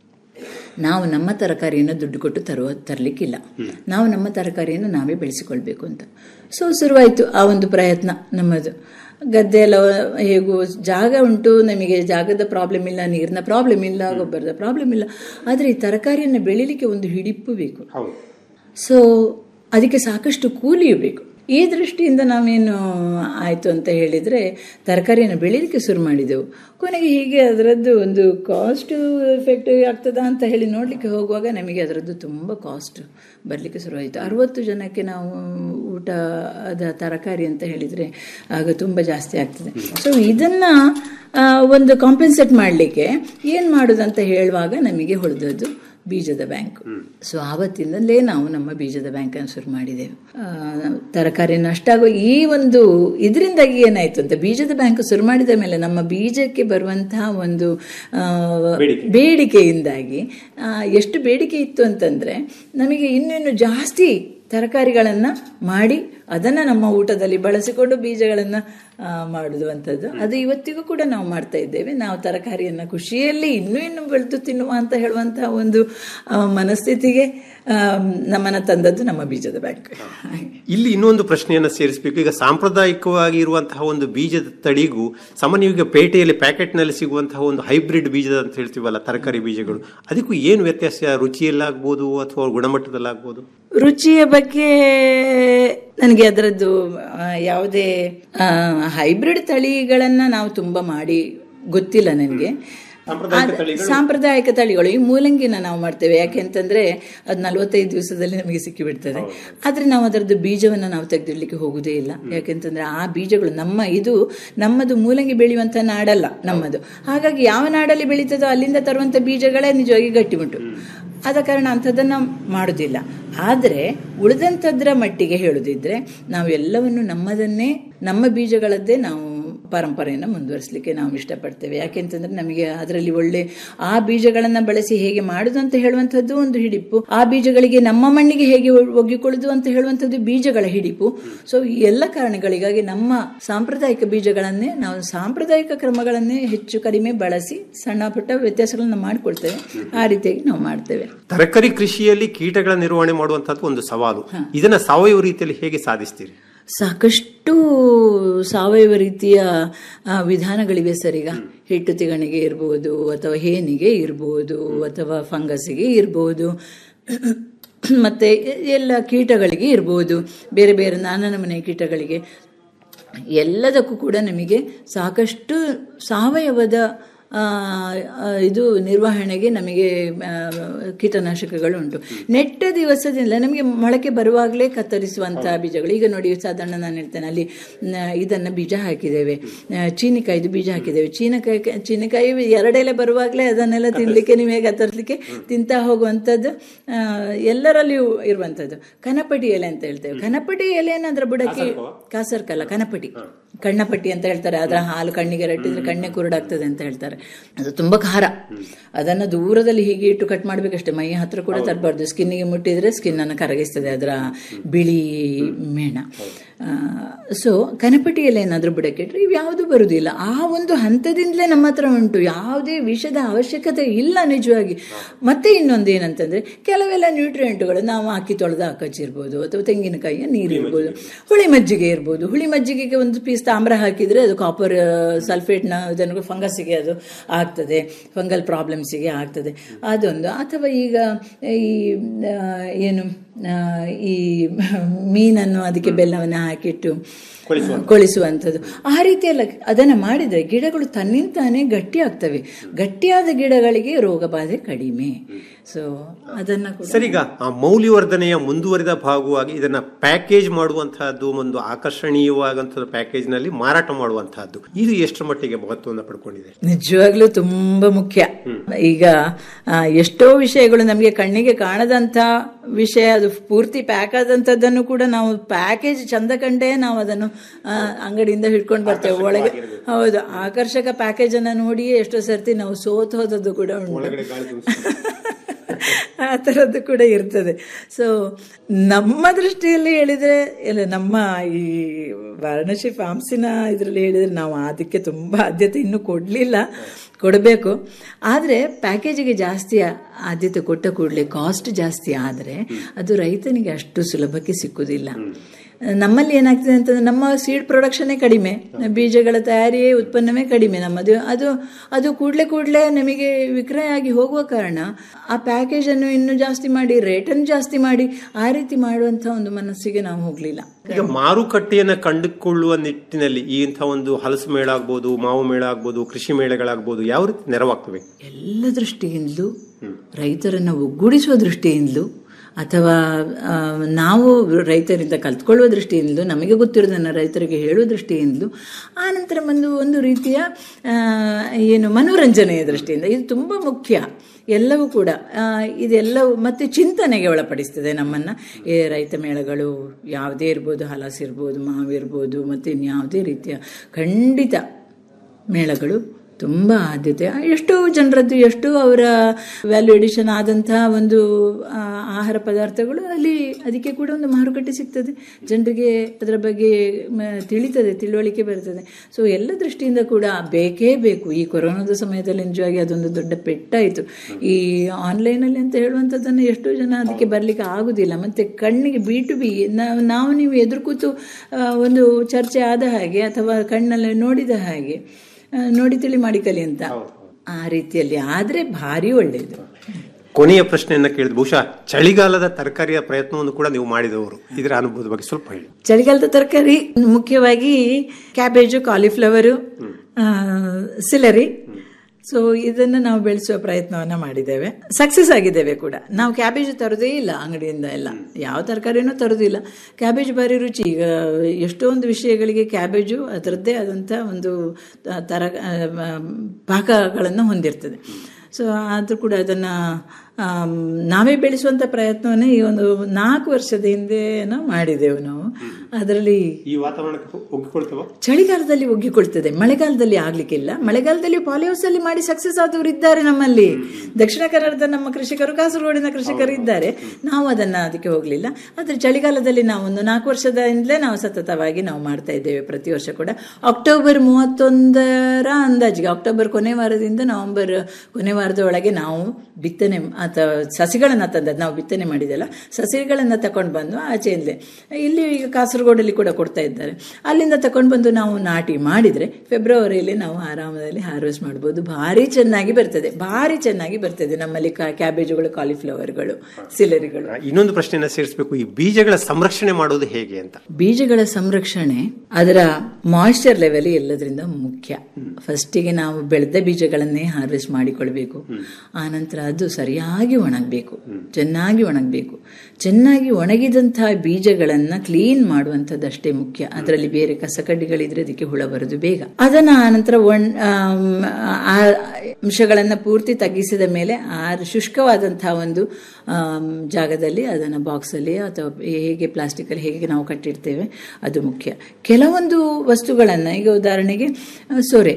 E: ನಾವು ನಮ್ಮ ತರಕಾರಿಯನ್ನು ದುಡ್ಡು ಕೊಟ್ಟು ತರುವ ತರಲಿಕ್ಕಿಲ್ಲ ನಾವು ನಮ್ಮ ತರಕಾರಿಯನ್ನು ನಾವೇ ಬೆಳೆಸಿಕೊಳ್ಬೇಕು ಅಂತ ಸೊ ಶುರುವಾಯಿತು ಆ ಒಂದು ಪ್ರಯತ್ನ ನಮ್ಮದು ಗದ್ದೆ ಎಲ್ಲ ಹೇಗೂ ಜಾಗ ಉಂಟು ನಮಗೆ ಜಾಗದ ಪ್ರಾಬ್ಲಮ್ ಇಲ್ಲ ನೀರಿನ ಪ್ರಾಬ್ಲಮ್ ಇಲ್ಲ ಗೊಬ್ಬರದ ಪ್ರಾಬ್ಲಮ್ ಇಲ್ಲ ಆದರೆ ಈ ತರಕಾರಿಯನ್ನು ಬೆಳಿಲಿಕ್ಕೆ ಒಂದು ಹಿಡಿಪ್ಪು ಬೇಕು
D: ಹೌದು
E: ಸೊ ಅದಕ್ಕೆ ಸಾಕಷ್ಟು ಕೂಲಿಯೂ ಬೇಕು ಈ ದೃಷ್ಟಿಯಿಂದ ನಾವೇನು ಆಯಿತು ಅಂತ ಹೇಳಿದರೆ ತರಕಾರಿಯನ್ನು ಬೆಳೀಲಿಕ್ಕೆ ಶುರು ಮಾಡಿದೆವು ಕೊನೆಗೆ ಹೀಗೆ ಅದರದ್ದು ಒಂದು ಕಾಸ್ಟ್ ಎಫೆಕ್ಟ್ ಆಗ್ತದಾ ಅಂತ ಹೇಳಿ ನೋಡಲಿಕ್ಕೆ ಹೋಗುವಾಗ ನಮಗೆ ಅದರದ್ದು ತುಂಬ ಕಾಸ್ಟ್ ಬರಲಿಕ್ಕೆ ಶುರುವಾಯಿತು ಅರುವತ್ತು ಜನಕ್ಕೆ ನಾವು ಊಟ ಅದ ತರಕಾರಿ ಅಂತ ಹೇಳಿದರೆ ಆಗ ತುಂಬ ಜಾಸ್ತಿ ಆಗ್ತದೆ ಸೊ ಇದನ್ನು ಒಂದು ಕಾಂಪೆನ್ಸೇಟ್ ಮಾಡಲಿಕ್ಕೆ ಏನು ಮಾಡೋದಂತ ಹೇಳುವಾಗ ನಮಗೆ ಹೊಳೆದದ್ದು ಬೀಜದ ಬ್ಯಾಂಕ್ ಸೊ ಆವತ್ತಿಂದಲೇ ನಾವು ನಮ್ಮ ಬೀಜದ ಬ್ಯಾಂಕನ್ನು ಶುರು ಮಾಡಿದೆವು ಆ, ತರಕಾರಿ ನಷ್ಟ ಆಗೋ ಈ ಒಂದು ಇದರಿಂದಾಗಿ ಏನಾಯ್ತು ಅಂತ ಬೀಜದ ಬ್ಯಾಂಕ್ ಶುರು ಮಾಡಿದ ಮೇಲೆ ನಮ್ಮ ಬೀಜಕ್ಕೆ ಬರುವಂತಹ ಒಂದು ಆ, ಬೇಡಿಕೆಯಿಂದಾಗಿ ಆ, ಎಷ್ಟು ಬೇಡಿಕೆ ಇತ್ತು ಅಂತಂದ್ರೆ ನಮಗೆ ಇನ್ನಿನ್ನು ಜಾಸ್ತಿ ತರಕಾರಿಗಳನ್ನು ಮಾಡಿ ಅದನ್ನು ನಮ್ಮ ಊಟದಲ್ಲಿ ಬಳಸಿಕೊಂಡು ಬೀಜಗಳನ್ನು ಮಾಡುದು ಅಂಥದ್ದು ಅದು ಇವತ್ತಿಗೂ ಕೂಡ ನಾವು ಮಾಡ್ತಾ ಇದ್ದೇವೆ ನಾವು ತರಕಾರಿಯನ್ನು ಖುಷಿಯಲ್ಲಿ ಇನ್ನೂ ಇನ್ನೂ ಬೆಳೆದು ತಿನ್ನುವ ಅಂತ ಹೇಳುವಂತಹ ಒಂದು ಆ, ಮನಸ್ಥಿತಿಗೆ ಆ, ನಮ್ಮನ್ನ ತಂದದ್ದು ನಮ್ಮ ಬೀಜದ ಬ್ಯಾಂಕ್
D: ಇಲ್ಲಿ ಇನ್ನೊಂದು ಪ್ರಶ್ನೆಯನ್ನ ಸೇರಿಸಬೇಕು ಈಗ ಸಾಂಪ್ರದಾಯಿಕವಾಗಿ ಇರುವಂತಹ ಒಂದು ಬೀಜದ ತಳಿಗೂ ಸಾಮಾನ್ಯವಾಗಿ ಪೇಟೆಯಲ್ಲಿ ಪ್ಯಾಕೆಟ್ನಲ್ಲಿ ಸಿಗುವಂತಹ ಒಂದು ಹೈಬ್ರಿಡ್ ಬೀಜದ ಅಂತ ಹೇಳ್ತೀವಲ್ಲ ತರಕಾರಿ ಬೀಜಗಳು ಅದಕ್ಕೂ ಏನು ವ್ಯತ್ಯಾಸ ರುಚಿಯಲ್ಲಾಗ್ಬೋದು ಅಥವಾ ಗುಣಮಟ್ಟದಲ್ಲಾಗ್ಬೋದು
E: ರುಚಿಯ ಬಗ್ಗೆ ನನಗೆ ಅದರದ್ದು ಆ, ಯಾವುದೇ ಹೈಬ್ರಿಡ್ ತಳಿಗಳನ್ನ ನಾವು ತುಂಬಾ ಮಾಡಿ ಗೊತ್ತಿಲ್ಲ ನನಗೆ ಸಾಂಪ್ರದಾಯಿಕ ತಳಿಗಳು ಈ ಮೂಲಂಗಿನ ನಾವು ಮಾಡ್ತೇವೆ ಯಾಕೆಂತಂದ್ರೆ ಅದು ನಲವತ್ತೈದು ದಿವಸದಲ್ಲಿ ನಮಗೆ ಸಿಕ್ಕಿಬಿಡ್ತದೆ ಆದ್ರೆ ನಾವು ಅದರದ್ದು ಬೀಜವನ್ನು ನಾವು ತೆಗೆದಿಡ್ಲಿಕ್ಕೆ ಹೋಗುದೇ ಇಲ್ಲ ಯಾಕೆಂತಂದ್ರೆ ಆ ಬೀಜಗಳು ನಮ್ಮ ಇದು ನಮ್ಮದು ಮೂಲಂಗಿ ಬೆಳೆಯುವಂತ ನಾಡಲ್ಲ ನಮ್ಮದು ಹಾಗಾಗಿ ಯಾವ ನಾಡಲ್ಲಿ ಬೆಳೀತದೋ ಅಲ್ಲಿಂದ ತರುವಂತ ಬೀಜಗಳೇ ನಿಜವಾಗಿ ಗಟ್ಟಿಮುಂಟು ಆದ ಕಾರಣ ಅಂಥದ್ದನ್ನು ಮಾಡೋದಿಲ್ಲ ಆದರೆ ಉಳಿದಂಥದ್ರ ಮಟ್ಟಿಗೆ ಹೇಳುದಿದ್ರೆ ನಾವು ಎಲ್ಲವನ್ನು ನಮ್ಮದನ್ನೇ ನಮ್ಮ ಬೀಜಗಳದ್ದೇ ನಾವು ಪರಂಪರೆಯನ್ನು ಮುಂದುವರಿಸಲಿಕ್ಕೆ ನಾವು ಇಷ್ಟಪಡ್ತೇವೆ ಯಾಕೆಂತಂದ್ರೆ ನಮಗೆ ಅದರಲ್ಲಿ ಒಳ್ಳೆ ಆ ಬೀಜಗಳನ್ನು ಬಳಸಿ ಹೇಗೆ ಮಾಡುದು ಅಂತ ಹೇಳುವಂಥದ್ದು ಒಂದು ಹಿಡಿಪು ಆ ಬೀಜಗಳಿಗೆ ನಮ್ಮ ಮಣ್ಣಿಗೆ ಹೇಗೆ ಒ- ಒಗ್ಗಿಕೊಳ್ಳುದು ಅಂತ ಹೇಳುವಂಥದ್ದು ಬೀಜಗಳ ಹಿಡಿಪು ಸೊ ಈ ಎಲ್ಲ ಕಾರಣಗಳಿಗಾಗಿ ನಮ್ಮ ಸಾಂಪ್ರದಾಯಿಕ ಬೀಜಗಳನ್ನೇ ನಾವು ಸಾಂಪ್ರದಾಯಿಕ ಕ್ರಮಗಳನ್ನೇ ಹೆಚ್ಚು ಕಡಿಮೆ ಬಳಸಿ ಸಣ್ಣ ಪುಟ್ಟ ವ್ಯತ್ಯಾಸಗಳನ್ನ ಮಾಡಿಕೊಳ್ತೇವೆ ಆ ರೀತಿಯಾಗಿ ನಾವು ಮಾಡ್ತೇವೆ
D: ತರಕಾರಿ ಕೃಷಿಯಲ್ಲಿ ಕೀಟಗಳ ನಿರ್ವಹಣೆ ಮಾಡುವಂತಹದ್ದು ಒಂದು ಸವಾಲು ಇದನ್ನ ಸಾವಯವ ರೀತಿಯಲ್ಲಿ ಹೇಗೆ ಸಾಧಿಸ್ತೀರಿ
E: ಸಾಕಷ್ಟು ಸಾವಯವ ರೀತಿಯ ಆ, ವಿಧಾನಗಳಿವೆ ಸರ್ ಈಗ ಹಿಟ್ಟು ತಿಗಣಿಗೆ ಇರ್ಬೋದು ಅಥವಾ ಹೇನಿಗೆ ಇರ್ಬೋದು ಅಥವಾ ಫಂಗಸ್ಸಿಗೆ ಇರ್ಬೋದು ಮತ್ತೆ ಎ- ಎಲ್ಲ ಕೀಟಗಳಿಗೆ ಇರ್ಬೋದು ಬೇರೆ ಬೇರೆ ನಾನಾ ನಮೂನೆ ಕೀಟಗಳಿಗೆ ಎಲ್ಲದಕ್ಕೂ ಕೂಡ ನಮಗೆ ಸಾಕಷ್ಟು ಸಾವಯವದ ಆ, ಆ, ಇದು ನಿರ್ವಹಣೆಗೆ ನಮಗೆ ಆ, ಕೀಟನಾಶಕಗಳು ಉಂಟು ನೆಟ್ಟ ದಿವಸದಿಂದ ನಮಗೆ ಮೊಳಕೆ ಬರುವಾಗಲೇ ಕತ್ತರಿಸುವಂತಹ ಬೀಜಗಳು ಈಗ ನೋಡಿ ಸಾಧಾರಣ ನಾನು ಹೇಳ್ತೇನೆ ಅಲ್ಲಿ ನ, ಇದನ್ನ ಬೀಜ ಹಾಕಿದ್ದೇವೆ ಆ, ಚೀನಿಕಾಯ್ದು ಬೀಜ ಹಾಕಿದ್ದೇವೆ ಚೀನಕಾಯಿ ಚೀನಿಕಾಯಿ ಎರಡೆಲೆ ಬರುವಾಗಲೇ ಅದನ್ನೆಲ್ಲ ತಿನ್ಲಿಕ್ಕೆ ನೀವೇ ಕತ್ತರಿಸಲಿಕ್ಕೆ ತಿಂತಾ ಹೋಗುವಂಥದ್ದು ಆ, ಎಲ್ಲರಲ್ಲಿಯೂ ಇರುವಂಥದ್ದು ಕನಪಟಿ ಎಲೆ ಅಂತ ಹೇಳ್ತೇವೆ ಕನಪಟಿ ಎಲೆಯನ್ನು ಅದರ ಬುಡಕ್ಕೆ ಕಾಸರ್ಕಲ್ಲ ಕನಪಟಿ ಕಣ್ಣಪಟ್ಟಿ ಅಂತ ಹೇಳ್ತಾರೆ ಅದರ ಹಾಲು ಕಣ್ಣಿಗೆ ರಟ್ಟಿದ್ರೆ ಕಣ್ಣೆ ಕುರುಡಾಗ್ತದೆ ಅಂತ ಹೇಳ್ತಾರೆ ಅದು ತುಂಬಾ ಖಾರ ಅದನ್ನ ದೂರದಲ್ಲಿ ಹೀಗೆ ಇಟ್ಟು ಕಟ್ ಮಾಡ್ಬೇಕಷ್ಟೇ ಮೈ ಹತ್ರ ಕೂಡ ತರಬಾರ್ದು ಸ್ಕಿನ್ನಿಗೆ ಮುಟ್ಟಿದ್ರೆ ಸ್ಕಿನ್ ಅನ್ನು ಕರಗಿಸ್ತದೆ ಅದರ ಬಿಳಿ ಮೇಣ ಸೊ ಕನಪಟಿಯಲ್ಲಿ ಏನಾದರೂ ಬುಡಕ್ಕಿಟ್ರೆ ಇವು ಯಾವುದು ಬರುವುದಿಲ್ಲ ಆ ಒಂದು ಹಂತದಿಂದಲೇ ನಮ್ಮ ಹತ್ರ ಉಂಟು ಯಾವುದೇ ವಿಷದ ಅವಶ್ಯಕತೆ ಇಲ್ಲ ನಿಜವಾಗಿ ಮತ್ತೆ ಇನ್ನೊಂದು ಏನಂತಂದ್ರೆ ಕೆಲವೆಲ್ಲ ನ್ಯೂಟ್ರಿಯೆಂಟ್ಗಳು ನಾವು ಅಕ್ಕಿ ತೊಳೆದ ಅಕ್ಕಚ್ಚಿರ್ಬೋದು ಅಥವಾ ತೆಂಗಿನಕಾಯಿಯ ನೀರು ಇರ್ಬೋದು ಹುಳಿ ಮಜ್ಜಿಗೆ ಇರ್ಬೋದು ಹುಳಿ ಮಜ್ಜಿಗೆಗೆ ಒಂದು ಪೀಸ್ ತಾಮ್ರ ಹಾಕಿದ್ರೆ ಅದು ಕಾಪರ್ ಸಲ್ಫೇಟ್ನ ಇದನ್ನು ಫಂಗಸ್ಸಿಗೆ ಅದು ಆಗ್ತದೆ ಫಂಗಲ್ ಪ್ರಾಬ್ಲಮ್ಸಿಗೆ ಆಗ್ತದೆ ಅದೊಂದು ಅಥವಾ ಈಗ ಈ ಆ, ಏನು ಆ, ಈ ಮೀನನ್ನು ಅದಕ್ಕೆ ಬೆಲ್ಲವನ್ನು ಹಾಕಿಟ್ಟು ಕೊಳಿಸುವಂಥದ್ದು ಆ ರೀತಿಯೆಲ್ಲ ಅದನ್ನು ಮಾಡಿದರೆ ಗಿಡಗಳು ತನ್ನಿಂತಾನೇ ಗಟ್ಟಿ ಆಗ್ತವೆ ಗಟ್ಟಿಯಾದ ಗಿಡಗಳಿಗೆ ರೋಗ ಬಾಧೆ ಕಡಿಮೆ ಸೊ ಅದನ್ನ ಕೂಡ
D: ಸರ್ ಈಗ ಆ ಮೌಲ್ಯವರ್ಧನೆಯ ಮುಂದುವರಿದ ಭಾಗವಾಗಿ ಇದನ್ನ ಪ್ಯಾಕೇಜ್ ಮಾಡುವಂತಹದ್ದು ಒಂದು ಆಕರ್ಷಣೀಯವಾದಂತಹ ಪ್ಯಾಕೇಜ್ ನಲ್ಲಿ ಮಾರಾಟ ಮಾಡುವಂತಹದ್ದು ಇದು ಎಷ್ಟರ ಮಟ್ಟಿಗೆ ಮಹತ್ವವನ್ನು ಪಡ್ಕೊಂಡಿದೆ
E: ನಿಜವಾಗ್ಲೂ ತುಂಬಾ ಮುಖ್ಯ ಈಗ ಆ, ಎಷ್ಟೋ ವಿಷಯಗಳು ನಮಗೆ ಕಣ್ಣಿಗೆ ಕಾಣದಂತ ವಿಷಯ ಅದು ಪೂರ್ತಿ ಪ್ಯಾಕ್ ಆದಂಥದ್ದನ್ನು ಕೂಡ ನಾವು ಪ್ಯಾಕೇಜ್ ಚಂದ ಕಂಡೇ ನಾವು ಅದನ್ನು ಆ, ಅಂಗಡಿಯಿಂದ ಹಿಡ್ಕೊಂಡು ಬರ್ತೇವೆ ಒಳಗೆ ಹೌದು ಆಕರ್ಷಕ ಪ್ಯಾಕೇಜ್ ಅನ್ನ ನೋಡಿಯೇ ಎಷ್ಟೋ ಸರ್ತಿ ನಾವು ಸೋತು ಹೋದದ್ದು ಕೂಡ ಉಂಟು ಆ ಥರದ್ದು ಕೂಡ ಇರ್ತದೆ ಸೊ ನಮ್ಮ ದೃಷ್ಟಿಯಲ್ಲಿ ಹೇಳಿದರೆ ಇಲ್ಲ ನಮ್ಮ ಈ ವಾರಣಾಸಿ ಫಾರ್ಮ್ಸಿನ ಇದರಲ್ಲಿ ಹೇಳಿದರೆ ನಾವು ಅದಕ್ಕೆ ತುಂಬ ಆದ್ಯತೆ ಇನ್ನೂ ಕೊಡಲಿಲ್ಲ ಕೊಡಬೇಕು ಆದರೆ ಪ್ಯಾಕೇಜಿಗೆ ಜಾಸ್ತಿ ಆದ್ಯತೆ ಕೊಟ್ಟ ಕೂಡಲೇ ಕಾಸ್ಟ್ ಜಾಸ್ತಿ ಆದರೆ ಅದು ರೈತನಿಗೆ ಅಷ್ಟು ಸುಲಭಕ್ಕೆ ಸಿಕ್ಕುವುದಿಲ್ಲ ನಮ್ಮಲ್ಲಿ ಏನಾಗ್ತದೆ ಅಂತಂದ್ರೆ ನಮ್ಮ ಸೀಡ್ ಪ್ರೊಡಕ್ಷನ್ನೇ ಕಡಿಮೆ ಬೀಜಗಳ ತಯಾರಿಯೇ ಉತ್ಪನ್ನವೇ ಕಡಿಮೆ ನಮ್ಮದು ಅದು ಅದು ಕೂಡಲೇ ಕೂಡಲೇ ನಮಗೆ ವಿಕ್ರಯ ಆಗಿ ಹೋಗುವ ಕಾರಣ ಆ ಪ್ಯಾಕೇಜನ್ನು ಇನ್ನೂ ಜಾಸ್ತಿ ಮಾಡಿ ರೇಟನ್ನು ಜಾಸ್ತಿ ಮಾಡಿ ಆ ರೀತಿ ಮಾಡುವಂಥ ಒಂದು ಮನಸ್ಸಿಗೆ ನಾವು ಹೋಗಲಿಲ್ಲ
D: ಈಗ ಮಾರುಕಟ್ಟೆಯನ್ನ ಕಂಡುಕೊಳ್ಳುವ ನಿಟ್ಟಿನಲ್ಲಿ ಈ ಇಂಥ ಒಂದು ಹಲಸು ಮೇಳ ಆಗ್ಬೋದು ಮಾವು ಮೇಳ ಆಗ್ಬೋದು ಕೃಷಿ ಮೇಳಗಳಾಗ್ಬೋದು ಯಾವ ರೀತಿ ನೆರವಾಗ್ತವೆ
E: ಎಲ್ಲ ದೃಷ್ಟಿಯಿಂದಲೂ ರೈತರನ್ನು ಒಗ್ಗೂಡಿಸುವ ದೃಷ್ಟಿಯಿಂದಲೂ ಅಥವಾ ಆ, ನಾವು ರೈತರಿಂದ ಕಲ್ತ್ಕೊಳ್ಳುವ ದೃಷ್ಟಿಯಿಂದಲೂ ನಮಗೆ ಗೊತ್ತಿರೋದನ್ನು ರೈತರಿಗೆ ಹೇಳುವ ದೃಷ್ಟಿಯಿಂದಲೂ ಆನಂತರ ಒಂದು ಒಂದು ರೀತಿಯ ಆ, ಏನು ಮನೋರಂಜನೆಯ ದೃಷ್ಟಿಯಿಂದ ಇದು ತುಂಬ ಮುಖ್ಯ ಎಲ್ಲವೂ ಕೂಡ ಆ, ಇದೆಲ್ಲವೂ ಮತ್ತು ಚಿಂತನೆಗೆ ಒಳಪಡಿಸ್ತದೆ ನಮ್ಮನ್ನು ಈ ರೈತ ಮೇಳಗಳು ಯಾವುದೇ ಇರ್ಬೋದು ಹಲಸಿರ್ಬೋದು ಮಾವಿರ್ಬೋದು ಮತ್ತು ಇನ್ಯಾವುದೇ ರೀತಿಯ ಖಂಡಿತ ಮೇಳಗಳು ತುಂಬ ಆದ್ಯತೆ ಎಷ್ಟೋ ಜನರದ್ದು ಎಷ್ಟೋ ಅವರ ವ್ಯಾಲ್ಯೂ ಎಡಿಷನ್ ಆದಂತಹ ಒಂದು ಆ, ಆಹಾರ ಪದಾರ್ಥಗಳು ಅಲ್ಲಿ ಅದಕ್ಕೆ ಕೂಡ ಒಂದು ಮಾರುಕಟ್ಟೆ ಸಿಗ್ತದೆ ಜನರಿಗೆ ಅದರ ಬಗ್ಗೆ ಮ, ತಿಳಿತದೆ ತಿಳುವಳಿಕೆ ಬರ್ತದೆ ಸೊ ಎಲ್ಲ ದೃಷ್ಟಿಯಿಂದ ಕೂಡ ಬೇಕೇ ಬೇಕು ಈ ಕೊರೋನಾದ ಸಮಯದಲ್ಲಿ ನಿಜವಾಗಿ ಅದೊಂದು ದೊಡ್ಡ ಪೆಟ್ಟಾಯಿತು ಈ ಆನ್ಲೈನಲ್ಲಿ ಅಂತ ಹೇಳುವಂಥದ್ದನ್ನು ಎಷ್ಟೋ ಜನ ಅದಕ್ಕೆ ಬರಲಿಕ್ಕೆ ಆಗುದಿಲ್ಲ ಮತ್ತು ಕಣ್ಣಿಗೆ ಬಿ ಟು ಬಿ ನಾವು ನೀವು ಎದುರು ಕೂತು ಆ, ಒಂದು ಚರ್ಚೆ ಆದ ಹಾಗೆ ಅಥವಾ ಕಣ್ಣಲ್ಲಿ ನೋಡಿದ ಹಾಗೆ ಆ, ನೋಡಿ ತಿಳಿ ಮಾಡಿ ಕಲಿ ಅಂತ ಆ ರೀತಿಯಲ್ಲಿ ಆದ್ರೆ ಭಾರಿ ಒಳ್ಳೆಯದು
D: ಕೊನೆಯ ಪ್ರಶ್ನೆಯನ್ನ ಕೇಳಿದ ಬಹುಶಃ ಚಳಿಗಾಲದ ತರಕಾರಿಯ ಪ್ರಯತ್ನವನ್ನು ಕೂಡ ನೀವು ಮಾಡಿದವರು ಇದರ ಅನುಭವದ ಬಗ್ಗೆ ಸ್ವಲ್ಪ ಹೇಳಿ
E: ಚಳಿಗಾಲದ ತರಕಾರಿ ಮುಖ್ಯವಾಗಿ ಕ್ಯಾಬೇಜು ಕಾಲಿಫ್ಲವರು ಸಿಲರಿ ಸೊ ಇದನ್ನು ನಾವು ಬೆಳೆಸುವ ಪ್ರಯತ್ನವನ್ನ ಮಾಡಿದ್ದೇವೆ ಸಕ್ಸಸ್ ಆಗಿದ್ದೇವೆ ಕೂಡ ನಾವು ಕ್ಯಾಬೇಜ್ ತರೋದೇ ಇಲ್ಲ ಅಂಗಡಿಯಿಂದ ಎಲ್ಲ ಯಾವ ತರಕಾರಿನೂ ತರೋದಿಲ್ಲ ಕ್ಯಾಬೇಜ್ ಭಾರಿ ರುಚಿ ಈಗ ಎಷ್ಟೊಂದು ವಿಷಯಗಳಿಗೆ ಕ್ಯಾಬೇಜು ಅದರದ್ದೇ ಆದಂಥ ಒಂದು ತರ ಪಾಕಗಳನ್ನು ಹೊಂದಿರ್ತದೆ ಸೊ ಆದರೂ ಕೂಡ ಅದನ್ನು ನಾವೇ ಬೆಳೆಸುವಂಥ ಪ್ರಯತ್ನವನ್ನೇ ಈ ಒಂದು ನಾಲ್ಕು ವರ್ಷದ ಹಿಂದೆ ಮಾಡಿದೆವು ನಾವು ಅದರಲ್ಲಿ
D: ಈ ವಾತಾವರಣಕ್ಕೆ ಒಗ್ಗಿಕೊಳ್ತವ
E: ಚಳಿಗಾಲದಲ್ಲಿ ಒಗ್ಗಿಕೊಳ್ತದೆ ಮಳೆಗಾಲದಲ್ಲಿ ಆಗ್ಲಿಕ್ಕಿಲ್ಲ ಮಳೆಗಾಲದಲ್ಲಿ ಪಾಲಿಹೌಸ್ ಅಲ್ಲಿ ಮಾಡಿ ಸಕ್ಸಸ್ ಆದವರು ಇದ್ದಾರೆ ನಮ್ಮಲ್ಲಿ ದಕ್ಷಿಣ ಕನ್ನಡದ ನಮ್ಮ ಕೃಷಿಕರು ಕಾಸರಗೋಡಿನ ಕೃಷಿಕರು ಇದ್ದಾರೆ ನಾವು ಅದನ್ನ ಅದಕ್ಕೆ ಹೋಗ್ಲಿಲ್ಲ ಆದ್ರೆ ಚಳಿಗಾಲದಲ್ಲಿ ನಾವು ಒಂದು ನಾಲ್ಕು ವರ್ಷದಿಂದಲೇ ನಾವು ಸತತವಾಗಿ ನಾವು ಮಾಡ್ತಾ ಇದ್ದೇವೆ ಪ್ರತಿ ವರ್ಷ ಕೂಡ ಅಕ್ಟೋಬರ್ ಮೂವತ್ತೊಂದರ ಅಂದಾಜಿಗೆ ಅಕ್ಟೋಬರ್ ಕೊನೆ ವಾರದಿಂದ ನವೆಂಬರ್ ಕೊನೆ ವಾರದ ಒಳಗೆ ನಾವು ಬಿತ್ತನೆ ಅಥವಾ ಸಸಿಗಳನ್ನು ತಂದದ್ದು ನಾವು ಬಿತ್ತನೆ ಮಾಡಿದೆಲ್ಲ ಸಸಿಗಳನ್ನು ತಕೊಂಡು ಬಂದು ಆಚೆಯಿಂದಲೇ ಇಲ್ಲಿ ಈಗ ಕಾಸರಗೋಡಲ್ಲಿ ಕೂಡ ಕೊಡ್ತಾ ಇದ್ದಾರೆ ಅಲ್ಲಿಂದ ತಕೊಂಡು ಬಂದು ನಾವು ನಾಟಿ ಮಾಡಿದರೆ ಫೆಬ್ರವರಿಯಲ್ಲಿ ನಾವು ಆರಾಮದಲ್ಲಿ ಹಾರ್ವೆಸ್ಟ್ ಮಾಡ್ಬೋದು ಭಾರಿ ಚೆನ್ನಾಗಿ ಬರ್ತದೆ ಭಾರಿ ಚೆನ್ನಾಗಿ ಬರ್ತದೆ ನಮ್ಮಲ್ಲಿ ಕಾ- ಕ್ಯಾಬೇಜುಗಳು ಕಾಲಿಫ್ಲವರ್ಗಳು ಸಿಲರಿಗಳು
D: ಇನ್ನೊಂದು ಪ್ರಶ್ನೆಯನ್ನ ಸೇರಿಸಬೇಕು ಈ ಬೀಜಗಳ ಸಂರಕ್ಷಣೆ ಮಾಡೋದು ಹೇಗೆ ಅಂತ
E: ಬೀಜಗಳ ಸಂರಕ್ಷಣೆ ಅದರ ಮಾಯಿಶ್ಚರ್ ಲೆವೆಲ್ ಎಲ್ಲದರಿಂದ ಮುಖ್ಯ ಫಸ್ಟಿಗೆ ನಾವು ಬೆಳೆದ ಬೀಜಗಳನ್ನೇ ಹಾರ್ವೆಸ್ಟ್ ಮಾಡಿಕೊಳ್ಬೇಕು ಆನಂತರ ಅದು ಸರಿಯಾಗಿ ಒಣಗಬೇಕು ಚೆನ್ನಾಗಿ ಒಣಗಬೇಕು ಚೆನ್ನಾಗಿ ಒಣಗಿದಂತಹ ಬೀಜಗಳನ್ನ ಕ್ಲೀನ್ ಮಾಡುವಂಥದ್ದು ಅಷ್ಟೇ ಮುಖ್ಯ ಅದರಲ್ಲಿ ಬೇರೆ ಕಸಕಡ್ಡಿಗಳಿದ್ರೆ ಅದಕ್ಕೆ ಹುಳ ಬರೋದು ಬೇಗ ಅದನ್ನ ಆನಂತರ ಒಣ್ ಆಮ್, ಆ ಅಂಶಗಳನ್ನ ಪೂರ್ತಿ ತಗ್ಗಿಸಿದ ಮೇಲೆ ಆ ಶುಷ್ಕವಾದಂತಹ ಒಂದು ಆಮ್, ಜಾಗದಲ್ಲಿ ಅದನ್ನು ಬಾಕ್ಸಲ್ಲಿ ಅಥವಾ ಹೇಗೆ ಪ್ಲಾಸ್ಟಿಕಲ್ಲಿ ಹೇಗೆ ನಾವು ಕಟ್ಟಿರ್ತೇವೆ ಅದು ಮುಖ್ಯ ಕೆಲವೊಂದು ವಸ್ತುಗಳನ್ನು ಈಗ ಉದಾಹರಣೆಗೆ ಆ, ಸೊರೆ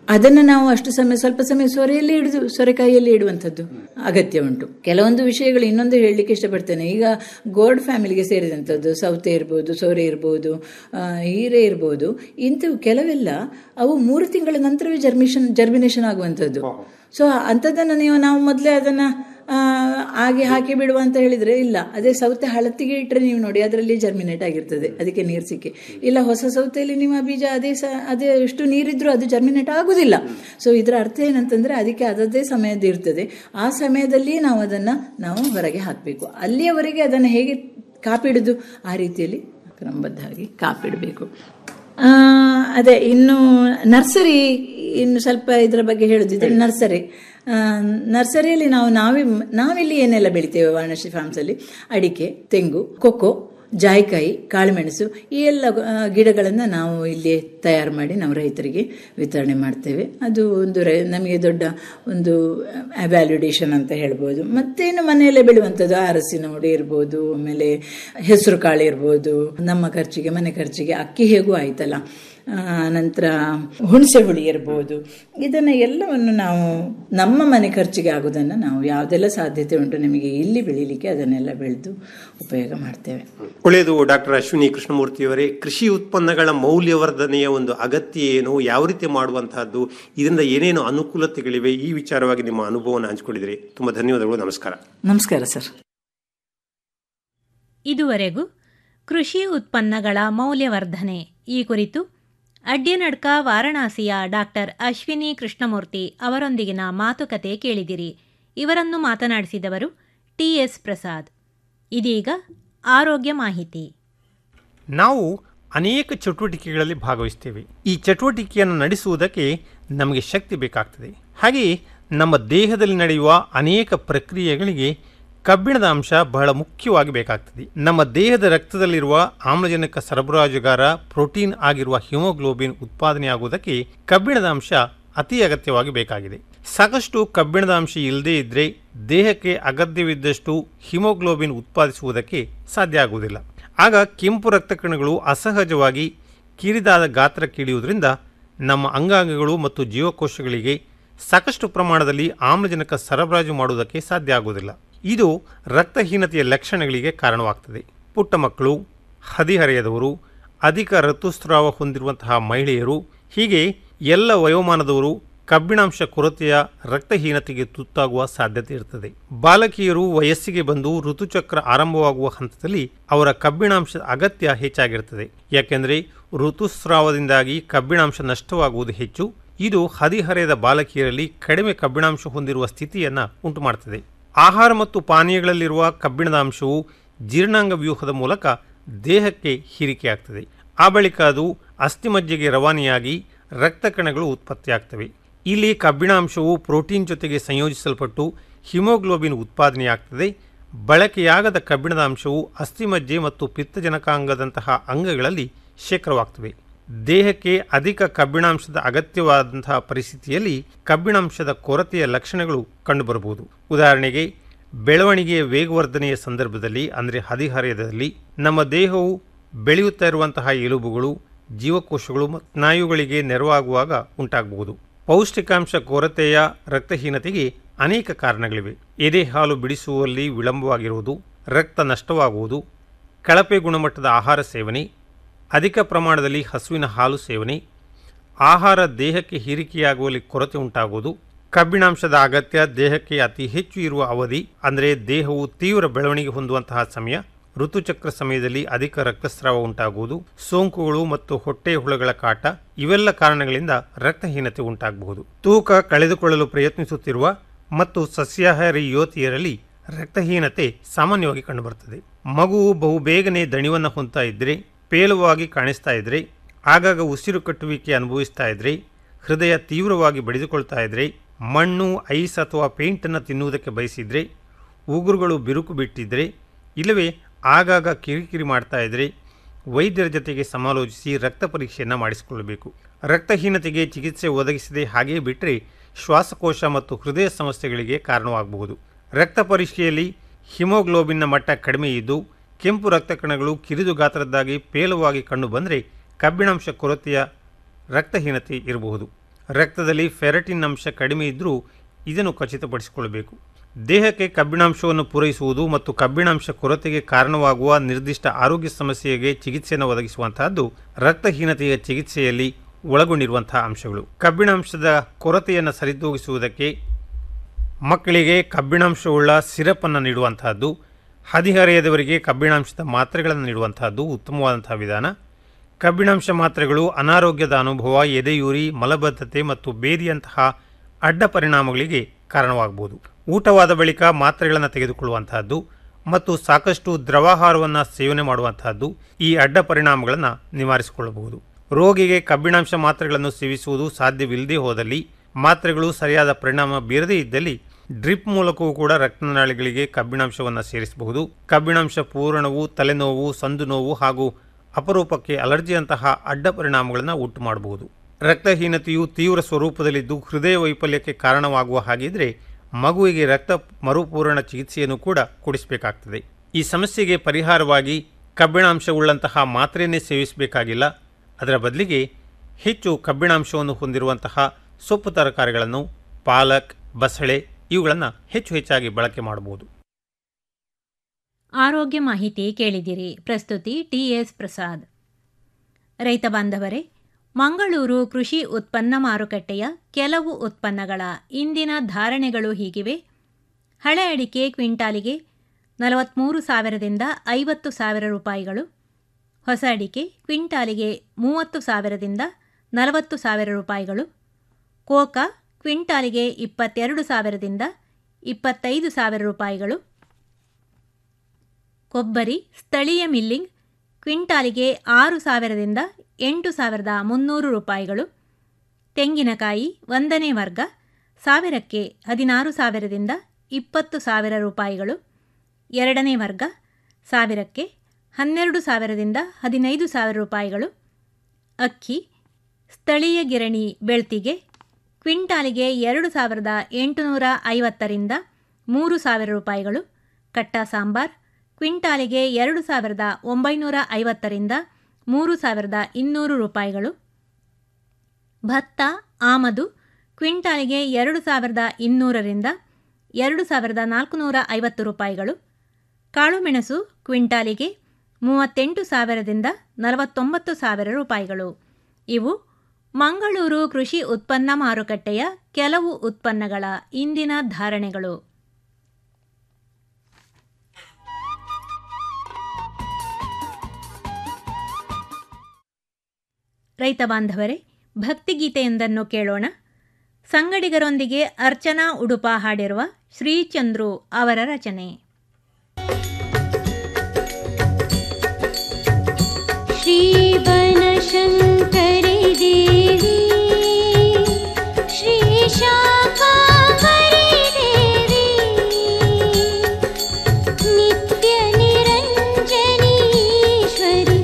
E: ಅದನ್ನು ನಾವು ಅಷ್ಟು ಸಮಯ ಸ್ವಲ್ಪ ಸಮಯ ಸೊರೆಯಲ್ಲಿ ಹಿಡಿದು ಸೊರೆಕಾಯಿಯಲ್ಲಿ ಇಡುವಂಥದ್ದು ಅಗತ್ಯ ಉಂಟು ಕೆಲವೊಂದು ವಿಷಯಗಳು ಇನ್ನೊಂದು ಹೇಳಲಿಕ್ಕೆ ಇಷ್ಟಪಡ್ತೇನೆ ಈಗ ಗೋಲ್ಡ್ ಫ್ಯಾಮಿಲಿಗೆ ಸೇರಿದಂಥದ್ದು ಸೌತೆ ಇರ್ಬೋದು ಸೋರೆ ಇರ್ಬೋದು ಆ, ಹೀರೆ ಇರ್ಬೋದು ಇಂಥವು ಕೆಲವೆಲ್ಲ ಅವು ಮೂರು ತಿಂಗಳ ನಂತರವೇ ಜರ್ಮಿಷನ್ ಜರ್ಮಿನೇಷನ್ ಆಗುವಂಥದ್ದು ಸೊ ಅಂಥದ್ದನ್ನು ನೀವು ನಾವು ಮೊದಲೇ ಅದನ್ನು ಹಾಗೆ ಹಾಕಿ ಬಿಡುವ ಅಂತ ಹೇಳಿದರೆ ಇಲ್ಲ ಅದೇ ಸೌತೆ ಹಳತ್ತಿಗೆ ಇಟ್ಟರೆ ನೀವು ನೋಡಿ ಅದರಲ್ಲಿ ಜರ್ಮಿನೇಟ್ ಆಗಿರ್ತದೆ ಅದಕ್ಕೆ ನೀರು ಸಿಕ್ಕಿ ಇಲ್ಲ ಹೊಸ ಸೌತೆಯಲ್ಲಿ ನಿಮ್ಮ ಬೀಜ ಅದೇ ಸ ಅದೇ ಎಷ್ಟು ನೀರಿದ್ರೂ ಅದು ಜರ್ಮಿನೇಟ್ ಆಗುದಿಲ್ಲ ಸೊ ಇದರ ಅರ್ಥ ಏನಂತಂದರೆ ಅದಕ್ಕೆ ಅದದೇ ಸಮಯದ ಇರ್ತದೆ ಆ ಸಮಯದಲ್ಲಿ ನಾವು ಅದನ್ನು ನಾವು ಹೊರಗೆ ಹಾಕಬೇಕು ಅಲ್ಲಿಯವರೆಗೆ ಅದನ್ನು ಹೇಗೆ ಕಾಪಿಡುದು ಆ ರೀತಿಯಲ್ಲಿ ಕ್ರಮಬದ್ಧವಾಗಿ ಕಾಪಿಡಬೇಕು ಆ, ಅದೇ ಇನ್ನು ನರ್ಸರಿ ಇನ್ನು ಸ್ವಲ್ಪ ಇದರ ಬಗ್ಗೆ ಹೇಳೋದಿದ್ರೆ ನರ್ಸರಿ ಆ, ನರ್ಸರಿಯಲ್ಲಿ ನಾವು ನಾವೇ ನಾವಿಲ್ಲಿ ಏನೆಲ್ಲ ಬೆಳಿತೇವೆ ವಾರಣಾಸಿ ಫಾರ್ಮ್ಸಲ್ಲಿ ಅಡಿಕೆ ತೆಂಗು ಕೊಕ್ಕೋ ಜಾಯಿಕಾಯಿ ಕಾಳುಮೆಣಸು ಈ ಎಲ್ಲ ಆ, ಗಿಡಗಳನ್ನು ನಾವು ಇಲ್ಲಿ ತಯಾರು ಮಾಡಿ ನಾವು ರೈತರಿಗೆ ವಿತರಣೆ ಮಾಡ್ತೇವೆ ಅದು ಒಂದು ರೈ ನಮಗೆ ದೊಡ್ಡ ಒಂದು ವ್ಯಾಲ್ಯುಡೇಷನ್ ಅಂತ ಹೇಳ್ಬೋದು ಮತ್ತೇನು ಮನೆಯಲ್ಲೇ ಬೆಳೆಯುವಂಥದ್ದು ಅರಸಿನ ಹುಡಿ ಇರ್ಬೋದು ಆಮೇಲೆ ಹೆಸರು ಕಾಳು ಇರ್ಬೋದು ನಮ್ಮ ಖರ್ಚಿಗೆ ಮನೆ ಖರ್ಚಿಗೆ ಅಕ್ಕಿ ಹೇಗೂ ಆಯ್ತಲ್ಲ ಆ, ನಂತರ ಹುಣಸೆ ಹುಳಿ ಇರ್ಬೋದು ಇದನ್ನು ಎಲ್ಲವನ್ನು ನಾವು ನಮ್ಮ ಮನೆ ಖರ್ಚಿಗೆ ಆಗೋದನ್ನು ನಾವು ಯಾವುದೆಲ್ಲ ಸಾಧ್ಯತೆ ಉಂಟು ನಮಗೆ ಇಲ್ಲಿ ಬೆಳೀಲಿಕ್ಕೆ ಅದನ್ನೆಲ್ಲ ಬೆಳೆದು ಉಪಯೋಗ ಮಾಡ್ತೇವೆ
D: ಒಳ್ಳೆಯದು ಡಾಕ್ಟರ್ ಅಶ್ವಿನಿ ಕೃಷ್ಣಮೂರ್ತಿಯವರೇ ಕೃಷಿ ಉತ್ಪನ್ನಗಳ ಮೌಲ್ಯವರ್ಧನೆಯ ಒಂದು ಅಗತ್ಯ ಏನು ಯಾವ ರೀತಿ ಮಾಡುವಂತಹದ್ದು ಇದರಿಂದ ಏನೇನು ಅನುಕೂಲತೆಗಳಿವೆ ಈ ವಿಚಾರವಾಗಿ ನಿಮ್ಮ ಅನುಭವವನ್ನು ಹಂಚಿಕೊಂಡಿದ್ರಿ ತುಂಬಾ ಧನ್ಯವಾದಗಳು ನಮಸ್ಕಾರ
E: ನಮಸ್ಕಾರ ಸರ್
B: ಇದುವರೆಗೂ ಕೃಷಿ ಉತ್ಪನ್ನಗಳ ಮೌಲ್ಯವರ್ಧನೆ ಈ ಕುರಿತು ಅಡ್ಯನಡ್ಕ ವಾರಣಾಸಿಯ ಡಾಕ್ಟರ್ ಅಶ್ವಿನಿ ಕೃಷ್ಣಮೂರ್ತಿ ಅವರೊಂದಿಗಿನ ಮಾತುಕತೆ ಕೇಳಿದಿರಿ ಇವರನ್ನು ಮಾತನಾಡಿಸಿದವರು ಟಿಎಸ್ ಪ್ರಸಾದ್ ಇದೀಗ ಆರೋಗ್ಯ ಮಾಹಿತಿ
F: ನಾವು ಅನೇಕ ಚಟುವಟಿಕೆಗಳಲ್ಲಿ ಭಾಗವಹಿಸ್ತೇವೆ ಈ ಚಟುವಟಿಕೆಯನ್ನು ನಡೆಸುವುದಕ್ಕೆ ನಮಗೆ ಶಕ್ತಿ ಬೇಕಾಗ್ತದೆ ಹಾಗೆಯೇ ನಮ್ಮ ದೇಹದಲ್ಲಿ ನಡೆಯುವ ಅನೇಕ ಪ್ರಕ್ರಿಯೆಗಳಿಗೆ ಕಬ್ಬಿಣದ ಅಂಶ ಬಹಳ ಮುಖ್ಯವಾಗಿ ಬೇಕಾಗ್ತದೆ ನಮ್ಮ ದೇಹದ ರಕ್ತದಲ್ಲಿರುವ ಆಮ್ಲಜನಕ ಸರಬರಾಜುಗಾರ ಪ್ರೋಟೀನ್ ಆಗಿರುವ ಹಿಮೋಗ್ಲೋಬಿನ್ ಉತ್ಪಾದನೆಯಾಗುವುದಕ್ಕೆ ಕಬ್ಬಿಣದ ಅಂಶ ಅತಿ ಅಗತ್ಯವಾಗಿ ಬೇಕಾಗಿದೆ ಸಾಕಷ್ಟು ಕಬ್ಬಿಣದ ಅಂಶ ಇಲ್ಲದೇ ಇದ್ದರೆ ದೇಹಕ್ಕೆ ಅಗತ್ಯವಿದ್ದಷ್ಟು ಹಿಮೋಗ್ಲೋಬಿನ್ ಉತ್ಪಾದಿಸುವುದಕ್ಕೆ ಸಾಧ್ಯ ಆಗುವುದಿಲ್ಲ ಆಗ ಕೆಂಪು ರಕ್ತ ಕಣಗಳು ಅಸಹಜವಾಗಿ ಕಿರಿದಾದ ಗಾತ್ರ ಕಿಳಿಯುವುದರಿಂದ ನಮ್ಮ ಅಂಗಾಂಗಗಳು ಮತ್ತು ಜೀವಕೋಶಗಳಿಗೆ ಸಾಕಷ್ಟು ಪ್ರಮಾಣದಲ್ಲಿ ಆಮ್ಲಜನಕ ಸರಬರಾಜು ಮಾಡುವುದಕ್ಕೆ ಸಾಧ್ಯ ಆಗುವುದಿಲ್ಲ ಇದು ರಕ್ತಹೀನತೆಯ ಲಕ್ಷಣಗಳಿಗೆ ಕಾರಣವಾಗ್ತದೆ ಪುಟ್ಟ ಮಕ್ಕಳು ಹದಿಹರೆಯದವರು ಅಧಿಕ ಋತುಸ್ರಾವ ಹೊಂದಿರುವಂತಹ ಮಹಿಳೆಯರು ಹೀಗೆ ಎಲ್ಲ ವಯೋಮಾನದವರು ಕಬ್ಬಿಣಾಂಶ ಕೊರತೆಯ ರಕ್ತಹೀನತೆಗೆ ತುತ್ತಾಗುವ ಸಾಧ್ಯತೆ ಇರ್ತದೆ ಬಾಲಕಿಯರು ವಯಸ್ಸಿಗೆ ಬಂದು ಋತುಚಕ್ರ ಆರಂಭವಾಗುವ ಹಂತದಲ್ಲಿ ಅವರ ಕಬ್ಬಿಣಾಂಶದ ಅಗತ್ಯ ಹೆಚ್ಚಾಗಿರ್ತದೆ ಯಾಕೆಂದರೆ ಋತುಸ್ರಾವದಿಂದಾಗಿ ಕಬ್ಬಿಣಾಂಶ ನಷ್ಟವಾಗುವುದು ಹೆಚ್ಚು ಇದು ಹದಿಹರೆಯದ ಬಾಲಕಿಯರಲ್ಲಿ ಕಡಿಮೆ ಕಬ್ಬಿಣಾಂಶ ಹೊಂದಿರುವ ಸ್ಥಿತಿಯನ್ನು ಉಂಟುಮಾಡ್ತದೆ ಆಹಾರ ಮತ್ತು ಪಾನೀಯಗಳಲ್ಲಿರುವ ಕಬ್ಬಿಣದ ಅಂಶವು ಜೀರ್ಣಾಂಗ ವ್ಯೂಹದ ಮೂಲಕ ದೇಹಕ್ಕೆ ಹೀರಿಕೆಯಾಗ್ತದೆ ಆ ಬಳಿಕ ಅದು ಅಸ್ಥಿಮಜ್ಜೆಗೆ ರವಾನೆಯಾಗಿ ರಕ್ತ ಕಣಗಳು ಉತ್ಪತ್ತಿಯಾಗ್ತವೆ ಇಲ್ಲಿ ಕಬ್ಬಿಣಾಂಶವು ಪ್ರೋಟೀನ್ ಜೊತೆಗೆ ಸಂಯೋಜಿಸಲ್ಪಟ್ಟು ಹಿಮೋಗ್ಲೋಬಿನ್ ಉತ್ಪಾದನೆಯಾಗ್ತದೆ ಬಳಕೆಯಾಗದ ಕಬ್ಬಿಣದ ಅಂಶವು ಅಸ್ಥಿಮಜ್ಜೆ ಮತ್ತು ಪಿತ್ತಜನಕಾಂಗದಂತಹ ಅಂಗಗಳಲ್ಲಿ ಶೇಖರವಾಗ್ತವೆ ದೇಹಕ್ಕೆ ಅಧಿಕ ಕಬ್ಬಿಣಾಂಶದ ಅಗತ್ಯವಾದಂತಹ ಪರಿಸ್ಥಿತಿಯಲ್ಲಿ ಕಬ್ಬಿಣಾಂಶದ ಕೊರತೆಯ ಲಕ್ಷಣಗಳು ಕಂಡುಬರಬಹುದು ಉದಾಹರಣೆಗೆ ಬೆಳವಣಿಗೆಯ ವೇಗವರ್ಧನೆಯ ಸಂದರ್ಭದಲ್ಲಿ ಅಂದರೆ ಹದಿಹರೆಯದಲ್ಲಿ ನಮ್ಮ ದೇಹವು ಬೆಳೆಯುತ್ತಾ ಇರುವಂತಹ ಎಲುಬುಗಳು ಜೀವಕೋಶಗಳು ಮತ್ತು ಸ್ನಾಯುಗಳಿಗೆ ನೆರವಾಗುವಾಗ ಉಂಟಾಗಬಹುದು ಪೌಷ್ಟಿಕಾಂಶ ಕೊರತೆಯ ರಕ್ತಹೀನತೆಗೆ ಅನೇಕ ಕಾರಣಗಳಿವೆ ಎದೆ ಹಾಲು ಬಿಡಿಸುವಲ್ಲಿ ವಿಳಂಬವಾಗಿರುವುದು ರಕ್ತ ನಷ್ಟವಾಗುವುದು ಕಳಪೆ ಗುಣಮಟ್ಟದ ಆಹಾರ ಸೇವನೆ ಅಧಿಕ ಪ್ರಮಾಣದಲ್ಲಿ ಹಸುವಿನ ಹಾಲು ಸೇವನೆ ಆಹಾರ ದೇಹಕ್ಕೆ ಹೀರಿಕೆಯಾಗುವಲ್ಲಿ ಕೊರತೆ ಉಂಟಾಗುವುದು ಕಬ್ಬಿಣಾಂಶದ ಅಗತ್ಯ ದೇಹಕ್ಕೆ ಅತಿ ಹೆಚ್ಚು ಇರುವ ಅವಧಿ ಅಂದರೆ ದೇಹವು ತೀವ್ರ ಬೆಳವಣಿಗೆ ಹೊಂದುವಂತಹ ಸಮಯ ಋತುಚಕ್ರ ಸಮಯದಲ್ಲಿ ಅಧಿಕ ರಕ್ತಸ್ರಾವ ಉಂಟಾಗುವುದು ಸೋಂಕುಗಳು ಮತ್ತು ಹೊಟ್ಟೆ ಹುಳಗಳ ಕಾಟ ಇವೆಲ್ಲ ಕಾರಣಗಳಿಂದ ರಕ್ತಹೀನತೆ ಉಂಟಾಗಬಹುದು ತೂಕ ಕಳೆದುಕೊಳ್ಳಲು ಪ್ರಯತ್ನಿಸುತ್ತಿರುವ ಮತ್ತು ಸಸ್ಯಾಹಾರಿ ಯುವತಿಯರಲ್ಲಿ ರಕ್ತಹೀನತೆ ಸಾಮಾನ್ಯವಾಗಿ ಕಂಡುಬರುತ್ತದೆ ಮಗುವು ಬಹುಬೇಗನೆ ದಣಿವನ್ನು ಹೊಂದ್ತಾ ಇದ್ದರೆ ಪೇಲುವಾಗಿ ಕಾಣಿಸ್ತಾ ಇದ್ರೆ ಆಗಾಗ ಉಸಿರು ಕಟ್ಟುವಿಕೆ ಅನುಭವಿಸ್ತಾ ಇದ್ರೆ ಹೃದಯ ತೀವ್ರವಾಗಿ ಬಡಿದುಕೊಳ್ತಾ ಇದ್ರೆ ಮಣ್ಣು ಐಸ್ ಅಥವಾ ಪೇಂಟನ್ನು ತಿನ್ನುವುದಕ್ಕೆ ಬಯಸಿದ್ರೆ ಉಗುರುಗಳು ಬಿರುಕು ಬಿಟ್ಟಿದ್ರೆ ಇಲ್ಲವೇ ಆಗಾಗ ಕಿರಿಕಿರಿ ಮಾಡ್ತಾ ಇದ್ರೆ ವೈದ್ಯರ ಜೊತೆಗೆ ಸಮಾಲೋಚಿಸಿ ರಕ್ತ ಪರೀಕ್ಷೆಯನ್ನು ಮಾಡಿಸಿಕೊಳ್ಳಬೇಕು ರಕ್ತಹೀನತೆಗೆ ಚಿಕಿತ್ಸೆ ಒದಗಿಸದೆ ಹಾಗೇ ಬಿಟ್ಟರೆ ಶ್ವಾಸಕೋಶ ಮತ್ತು ಹೃದಯ ಸಮಸ್ಯೆಗಳಿಗೆ ಕಾರಣವಾಗಬಹುದು ರಕ್ತ ಪರೀಕ್ಷೆಯಲ್ಲಿ ಹಿಮೋಗ್ಲೋಬಿನ್ನ ಮಟ್ಟ ಕಡಿಮೆ ಇದ್ದು ಕೆಂಪು ರಕ್ತ ಕಣಗಳು ಕಿರಿದು ಗಾತ್ರದ್ದಾಗಿ ಪೇಲವಾಗಿ ಕಂಡುಬಂದರೆ ಕಬ್ಬಿಣಾಂಶ ಕೊರತೆಯ ರಕ್ತಹೀನತೆ ಇರಬಹುದು ರಕ್ತದಲ್ಲಿ ಫೆರಟಿನ್ ಅಂಶ ಕಡಿಮೆ ಇದ್ದರೂ ಇದನ್ನು ಖಚಿತಪಡಿಸಿಕೊಳ್ಳಬೇಕು ದೇಹಕ್ಕೆ ಕಬ್ಬಿಣಾಂಶವನ್ನು ಪೂರೈಸುವುದು ಮತ್ತು ಕಬ್ಬಿಣಾಂಶ ಕೊರತೆಗೆ ಕಾರಣವಾಗುವ ನಿರ್ದಿಷ್ಟ ಆರೋಗ್ಯ ಸಮಸ್ಯೆಗೆ ಚಿಕಿತ್ಸೆಯನ್ನು ಒದಗಿಸುವಂತಹದ್ದು ರಕ್ತಹೀನತೆಯ ಚಿಕಿತ್ಸೆಯಲ್ಲಿ ಒಳಗೊಂಡಿರುವಂತಹ ಅಂಶಗಳು ಕಬ್ಬಿಣಾಂಶದ ಕೊರತೆಯನ್ನು ಸರಿದೂಗಿಸುವುದಕ್ಕೆ ಮಕ್ಕಳಿಗೆ ಕಬ್ಬಿಣಾಂಶವುಳ್ಳ ಸಿರಪನ್ನು ನೀಡುವಂತಹದ್ದು ಹದಿಹರೆಯದವರಿಗೆ ಕಬ್ಬಿಣಾಂಶದ ಮಾತ್ರೆಗಳನ್ನು ನೀಡುವಂತಹದ್ದು ಉತ್ತಮವಾದಂತಹ ವಿಧಾನ ಕಬ್ಬಿಣಾಂಶ ಮಾತ್ರೆಗಳು ಅನಾರೋಗ್ಯದ ಅನುಭವ ಎದೆಯೂರಿ ಮಲಬದ್ಧತೆ ಮತ್ತು ಬೇದಿಯಂತಹ ಅಡ್ಡ ಪರಿಣಾಮಗಳಿಗೆ ಕಾರಣವಾಗಬಹುದು ಊಟವಾದ ಬಳಿಕ ಮಾತ್ರೆಗಳನ್ನು ತೆಗೆದುಕೊಳ್ಳುವಂತಹದ್ದು ಮತ್ತು ಸಾಕಷ್ಟು ದ್ರವಾಹಾರವನ್ನು ಸೇವನೆ ಮಾಡುವಂತಹದ್ದು ಈ ಅಡ್ಡ ಪರಿಣಾಮಗಳನ್ನು ನಿವಾರಿಸಿಕೊಳ್ಳಬಹುದು ರೋಗಿಗೆ ಕಬ್ಬಿಣಾಂಶ ಮಾತ್ರೆಗಳನ್ನು ಸೇವಿಸುವುದು ಸಾಧ್ಯವಿಲ್ಲದೆ ಹೋದಲ್ಲಿ ಮಾತ್ರೆಗಳು ಸರಿಯಾದ ಪರಿಣಾಮ ಬೀರದೇ ಇದ್ದಲ್ಲಿ ಡ್ರಿಪ್ ಮೂಲಕವೂ ಕೂಡ ರಕ್ತನಾಳಿಗಳಿಗೆ ಕಬ್ಬಿಣಾಂಶವನ್ನು ಸೇರಿಸಬಹುದು ಕಬ್ಬಿಣಾಂಶ ಪೂರಣವು ತಲೆನೋವು ಸಂದು ನೋವು ಹಾಗೂ ಅಪರೂಪಕ್ಕೆ ಅಲರ್ಜಿಯಂತಹ ಅಡ್ಡ ಪರಿಣಾಮಗಳನ್ನು ಉಂಟು ಮಾಡಬಹುದು ರಕ್ತಹೀನತೆಯು ತೀವ್ರ ಸ್ವರೂಪದಲ್ಲಿದ್ದು ಹೃದಯ ವೈಫಲ್ಯಕ್ಕೆ ಕಾರಣವಾಗುವ ಹಾಗಿದ್ರೆ ಮಗುವಿಗೆ ರಕ್ತ ಮರುಪೂರಣ ಚಿಕಿತ್ಸೆಯನ್ನು ಕೂಡ ಕೊಡಿಸಬೇಕಾಗ್ತದೆ ಈ ಸಮಸ್ಯೆಗೆ ಪರಿಹಾರವಾಗಿ ಕಬ್ಬಿಣಾಂಶವುಳ್ಳಂತಹ ಮಾತ್ರೆಯನ್ನೇ ಸೇವಿಸಬೇಕಾಗಿಲ್ಲ ಅದರ ಬದಲಿಗೆ ಹೆಚ್ಚು ಕಬ್ಬಿಣಾಂಶವನ್ನು ಹೊಂದಿರುವಂತಹ ಸೊಪ್ಪು ತರಕಾರಿಗಳನ್ನು ಪಾಲಕ್ ಬಸಳೆ ಇವುಗಳನ್ನು ಹೆಚ್ಚು ಹೆಚ್ಚಾಗಿ ಬಳಕೆ ಮಾಡಬಹುದು
B: ಆರೋಗ್ಯ ಮಾಹಿತಿ ಕೇಳಿದಿರಿ ಪ್ರಸ್ತುತಿ ಟಿಎಸ್ ಪ್ರಸಾದ್ ರೈತ ಬಾಂಧವರೇ ಮಂಗಳೂರು ಕೃಷಿ ಉತ್ಪನ್ನ ಮಾರುಕಟ್ಟೆಯ ಕೆಲವು ಉತ್ಪನ್ನಗಳ ಇಂದಿನ ಧಾರಣೆಗಳು ಹೀಗಿವೆ ಹಳೆ ಅಡಿಕೆ ಕ್ವಿಂಟಾಲಿಗೆ ನಲವತ್ತ್ಮೂರು ಸಾವಿರದಿಂದ ಐವತ್ತು ಸಾವಿರ ರೂಪಾಯಿಗಳು ಹೊಸ ಅಡಿಕೆ ಕ್ವಿಂಟಾಲಿಗೆ ಮೂವತ್ತು ಸಾವಿರದಿಂದ ನಲವತ್ತು ಸಾವಿರ ರೂಪಾಯಿಗಳು ಕೋಕಾ ಕ್ವಿಂಟಾಲಿಗೆ ಇಪ್ಪತ್ತೆರಡು ಸಾವಿರದಿಂದ ಇಪ್ಪತ್ತೈದು ಸಾವಿರ ರೂಪಾಯಿಗಳು ಕೊಬ್ಬರಿ ಸ್ಥಳೀಯ ಮಿಲ್ಲಿಂಗ್ ಕ್ವಿಂಟಾಲಿಗೆ ಆರು ಸಾವಿರದಿಂದ ಎಂಟು ಸಾವಿರದ ಮುನ್ನೂರು ರೂಪಾಯಿಗಳು ತೆಂಗಿನಕಾಯಿ ಒಂದನೇ ವರ್ಗ ಸಾವಿರಕ್ಕೆ ಹದಿನಾರು ಸಾವಿರದಿಂದ ಇಪ್ಪತ್ತು ಸಾವಿರ ರೂಪಾಯಿಗಳು ಎರಡನೇ ವರ್ಗ ಸಾವಿರಕ್ಕೆ ಹನ್ನೆರಡು ಸಾವಿರದಿಂದ ಹದಿನೈದು ಸಾವಿರ ರೂಪಾಯಿಗಳು ಅಕ್ಕಿ ಸ್ಥಳೀಯ ಗಿರಣಿ ಬೆಳ್ತಿಗೆ ಕ್ವಿಂಟಾಲಿಗೆ ಎರಡು ಸಾವಿರದ ಎಂಟುನೂರ ಐವತ್ತರಿಂದ ಮೂರು ಸಾವಿರ ರೂಪಾಯಿಗಳು ಕಟ್ಟ ಸಾಂಬಾರ್ ಕ್ವಿಂಟಾಲಿಗೆ ಎರಡು ಸಾವಿರದ ಒಂಬೈನೂರ ಐವತ್ತರಿಂದ ಮೂರು ಸಾವಿರದ ಇನ್ನೂರು ರೂಪಾಯಿಗಳು ಭತ್ತ ಆಮದು ಕ್ವಿಂಟಾಲಿಗೆ ಎರಡು ಸಾವಿರದ ಇನ್ನೂರರಿಂದ ಎರಡು ಸಾವಿರದ ನಾಲ್ಕುನೂರ ಐವತ್ತು ರೂಪಾಯಿಗಳು ಕಾಳುಮೆಣಸು ಕ್ವಿಂಟಾಲಿಗೆ ಮೂವತ್ತೆಂಟು ಸಾವಿರದಿಂದ ನಲವತ್ತೊಂಬತ್ತು ಸಾವಿರ ರೂಪಾಯಿಗಳು ಇವು ಮಂಗಳೂರು ಕೃಷಿ ಉತ್ಪನ್ನ ಮಾರುಕಟ್ಟೆಯ ಕೆಲವು ಉತ್ಪನ್ನಗಳ ಇಂದಿನ ಧಾರಣೆಗಳು ರೈತ ಬಾಂಧವರೇ ಭಕ್ತಿಗೀತೆಯೊಂದನ್ನು ಕೇಳೋಣ ಸಂಗಡಿಗರೊಂದಿಗೆ ಅರ್ಚನಾ ಉಡುಪ ಹಾಡಿರುವ ಶ್ರೀಚಂದ್ರು ಅವರ ರಚನೆ
G: श्रीवनशङ्करि देवी श्रीशाकाम्बरी देवी नित्यनिरञ्जनीश्वरि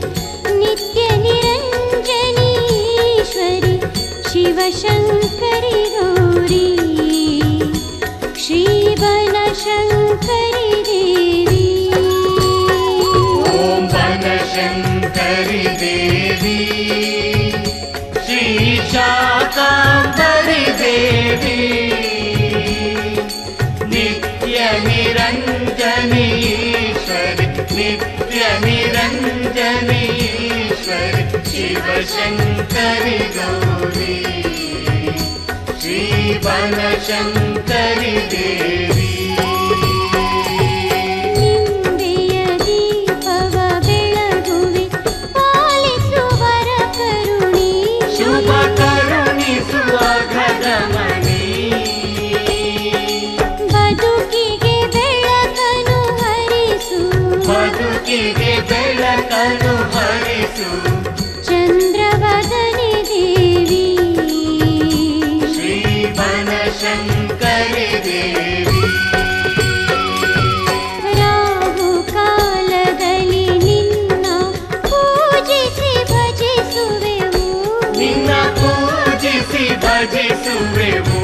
G: नित्यनिरञ्जनीश्वरि शिवशङ्करि गौरी श्रीवनशङ्करि देवी
H: ॐ वनशङ्करि देवी श्रीशाकाम्बरि देवी नित्यनिरञ्जनीश्वरि नित्यनिरञ्जनीश्वरि शिवशङ्करि गौरी श्रीवनशङ्करि देवी
G: ನಿಂಬೆಯ ದೀಪವ ಬೆಳಗುವೆ ಪಾಲಿಸುವರ ಕರುಣಿ
H: ಶುಭ ಕರುಣಿಸುವ ಗದಮಣಿ
G: ಬದುಕಿಗೆ ಬೆಳಕನು ಹರಿಸು
H: ಬದುಕಿಗೆ ಬೆಳಕನು ಹರಿಸು
G: ಚಂದ್ರವದನಿ ದೇವಿ
H: ಶ್ರೀ ಬನಶಂಕರಿ ದೇವಿ
G: ರಾಹು ಕಾಲದಲ್ಲಿ ನಿನ್ನ ಪೂಜಿಸಿ ಭಜಿಸುವೆವು
H: ನಿನ್ನ ಪೂಜಿಸಿ ಭಜಿಸುವೆವು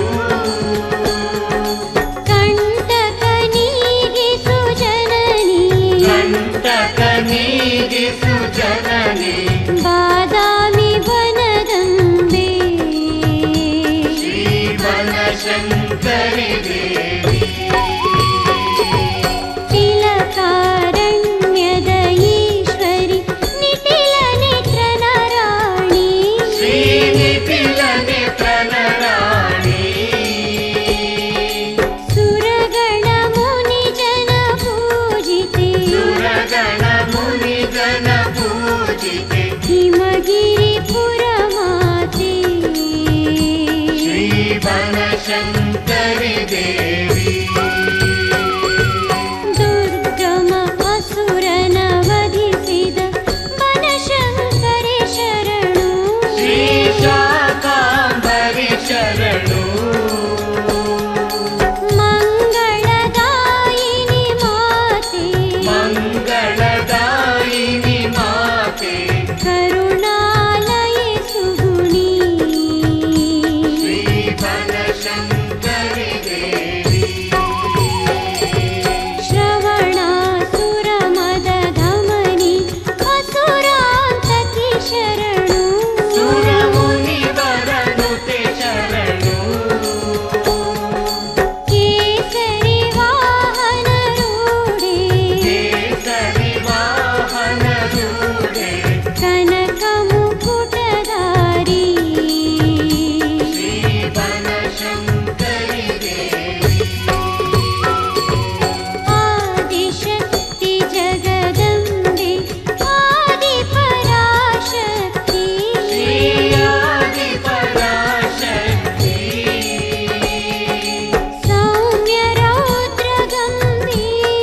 G: ಕಂಟಕ ನೀಗಿಸು ಜನನಿ
H: ಕಂಟಕ ನೀಗಿಸು ಜನನಿ ಗಣ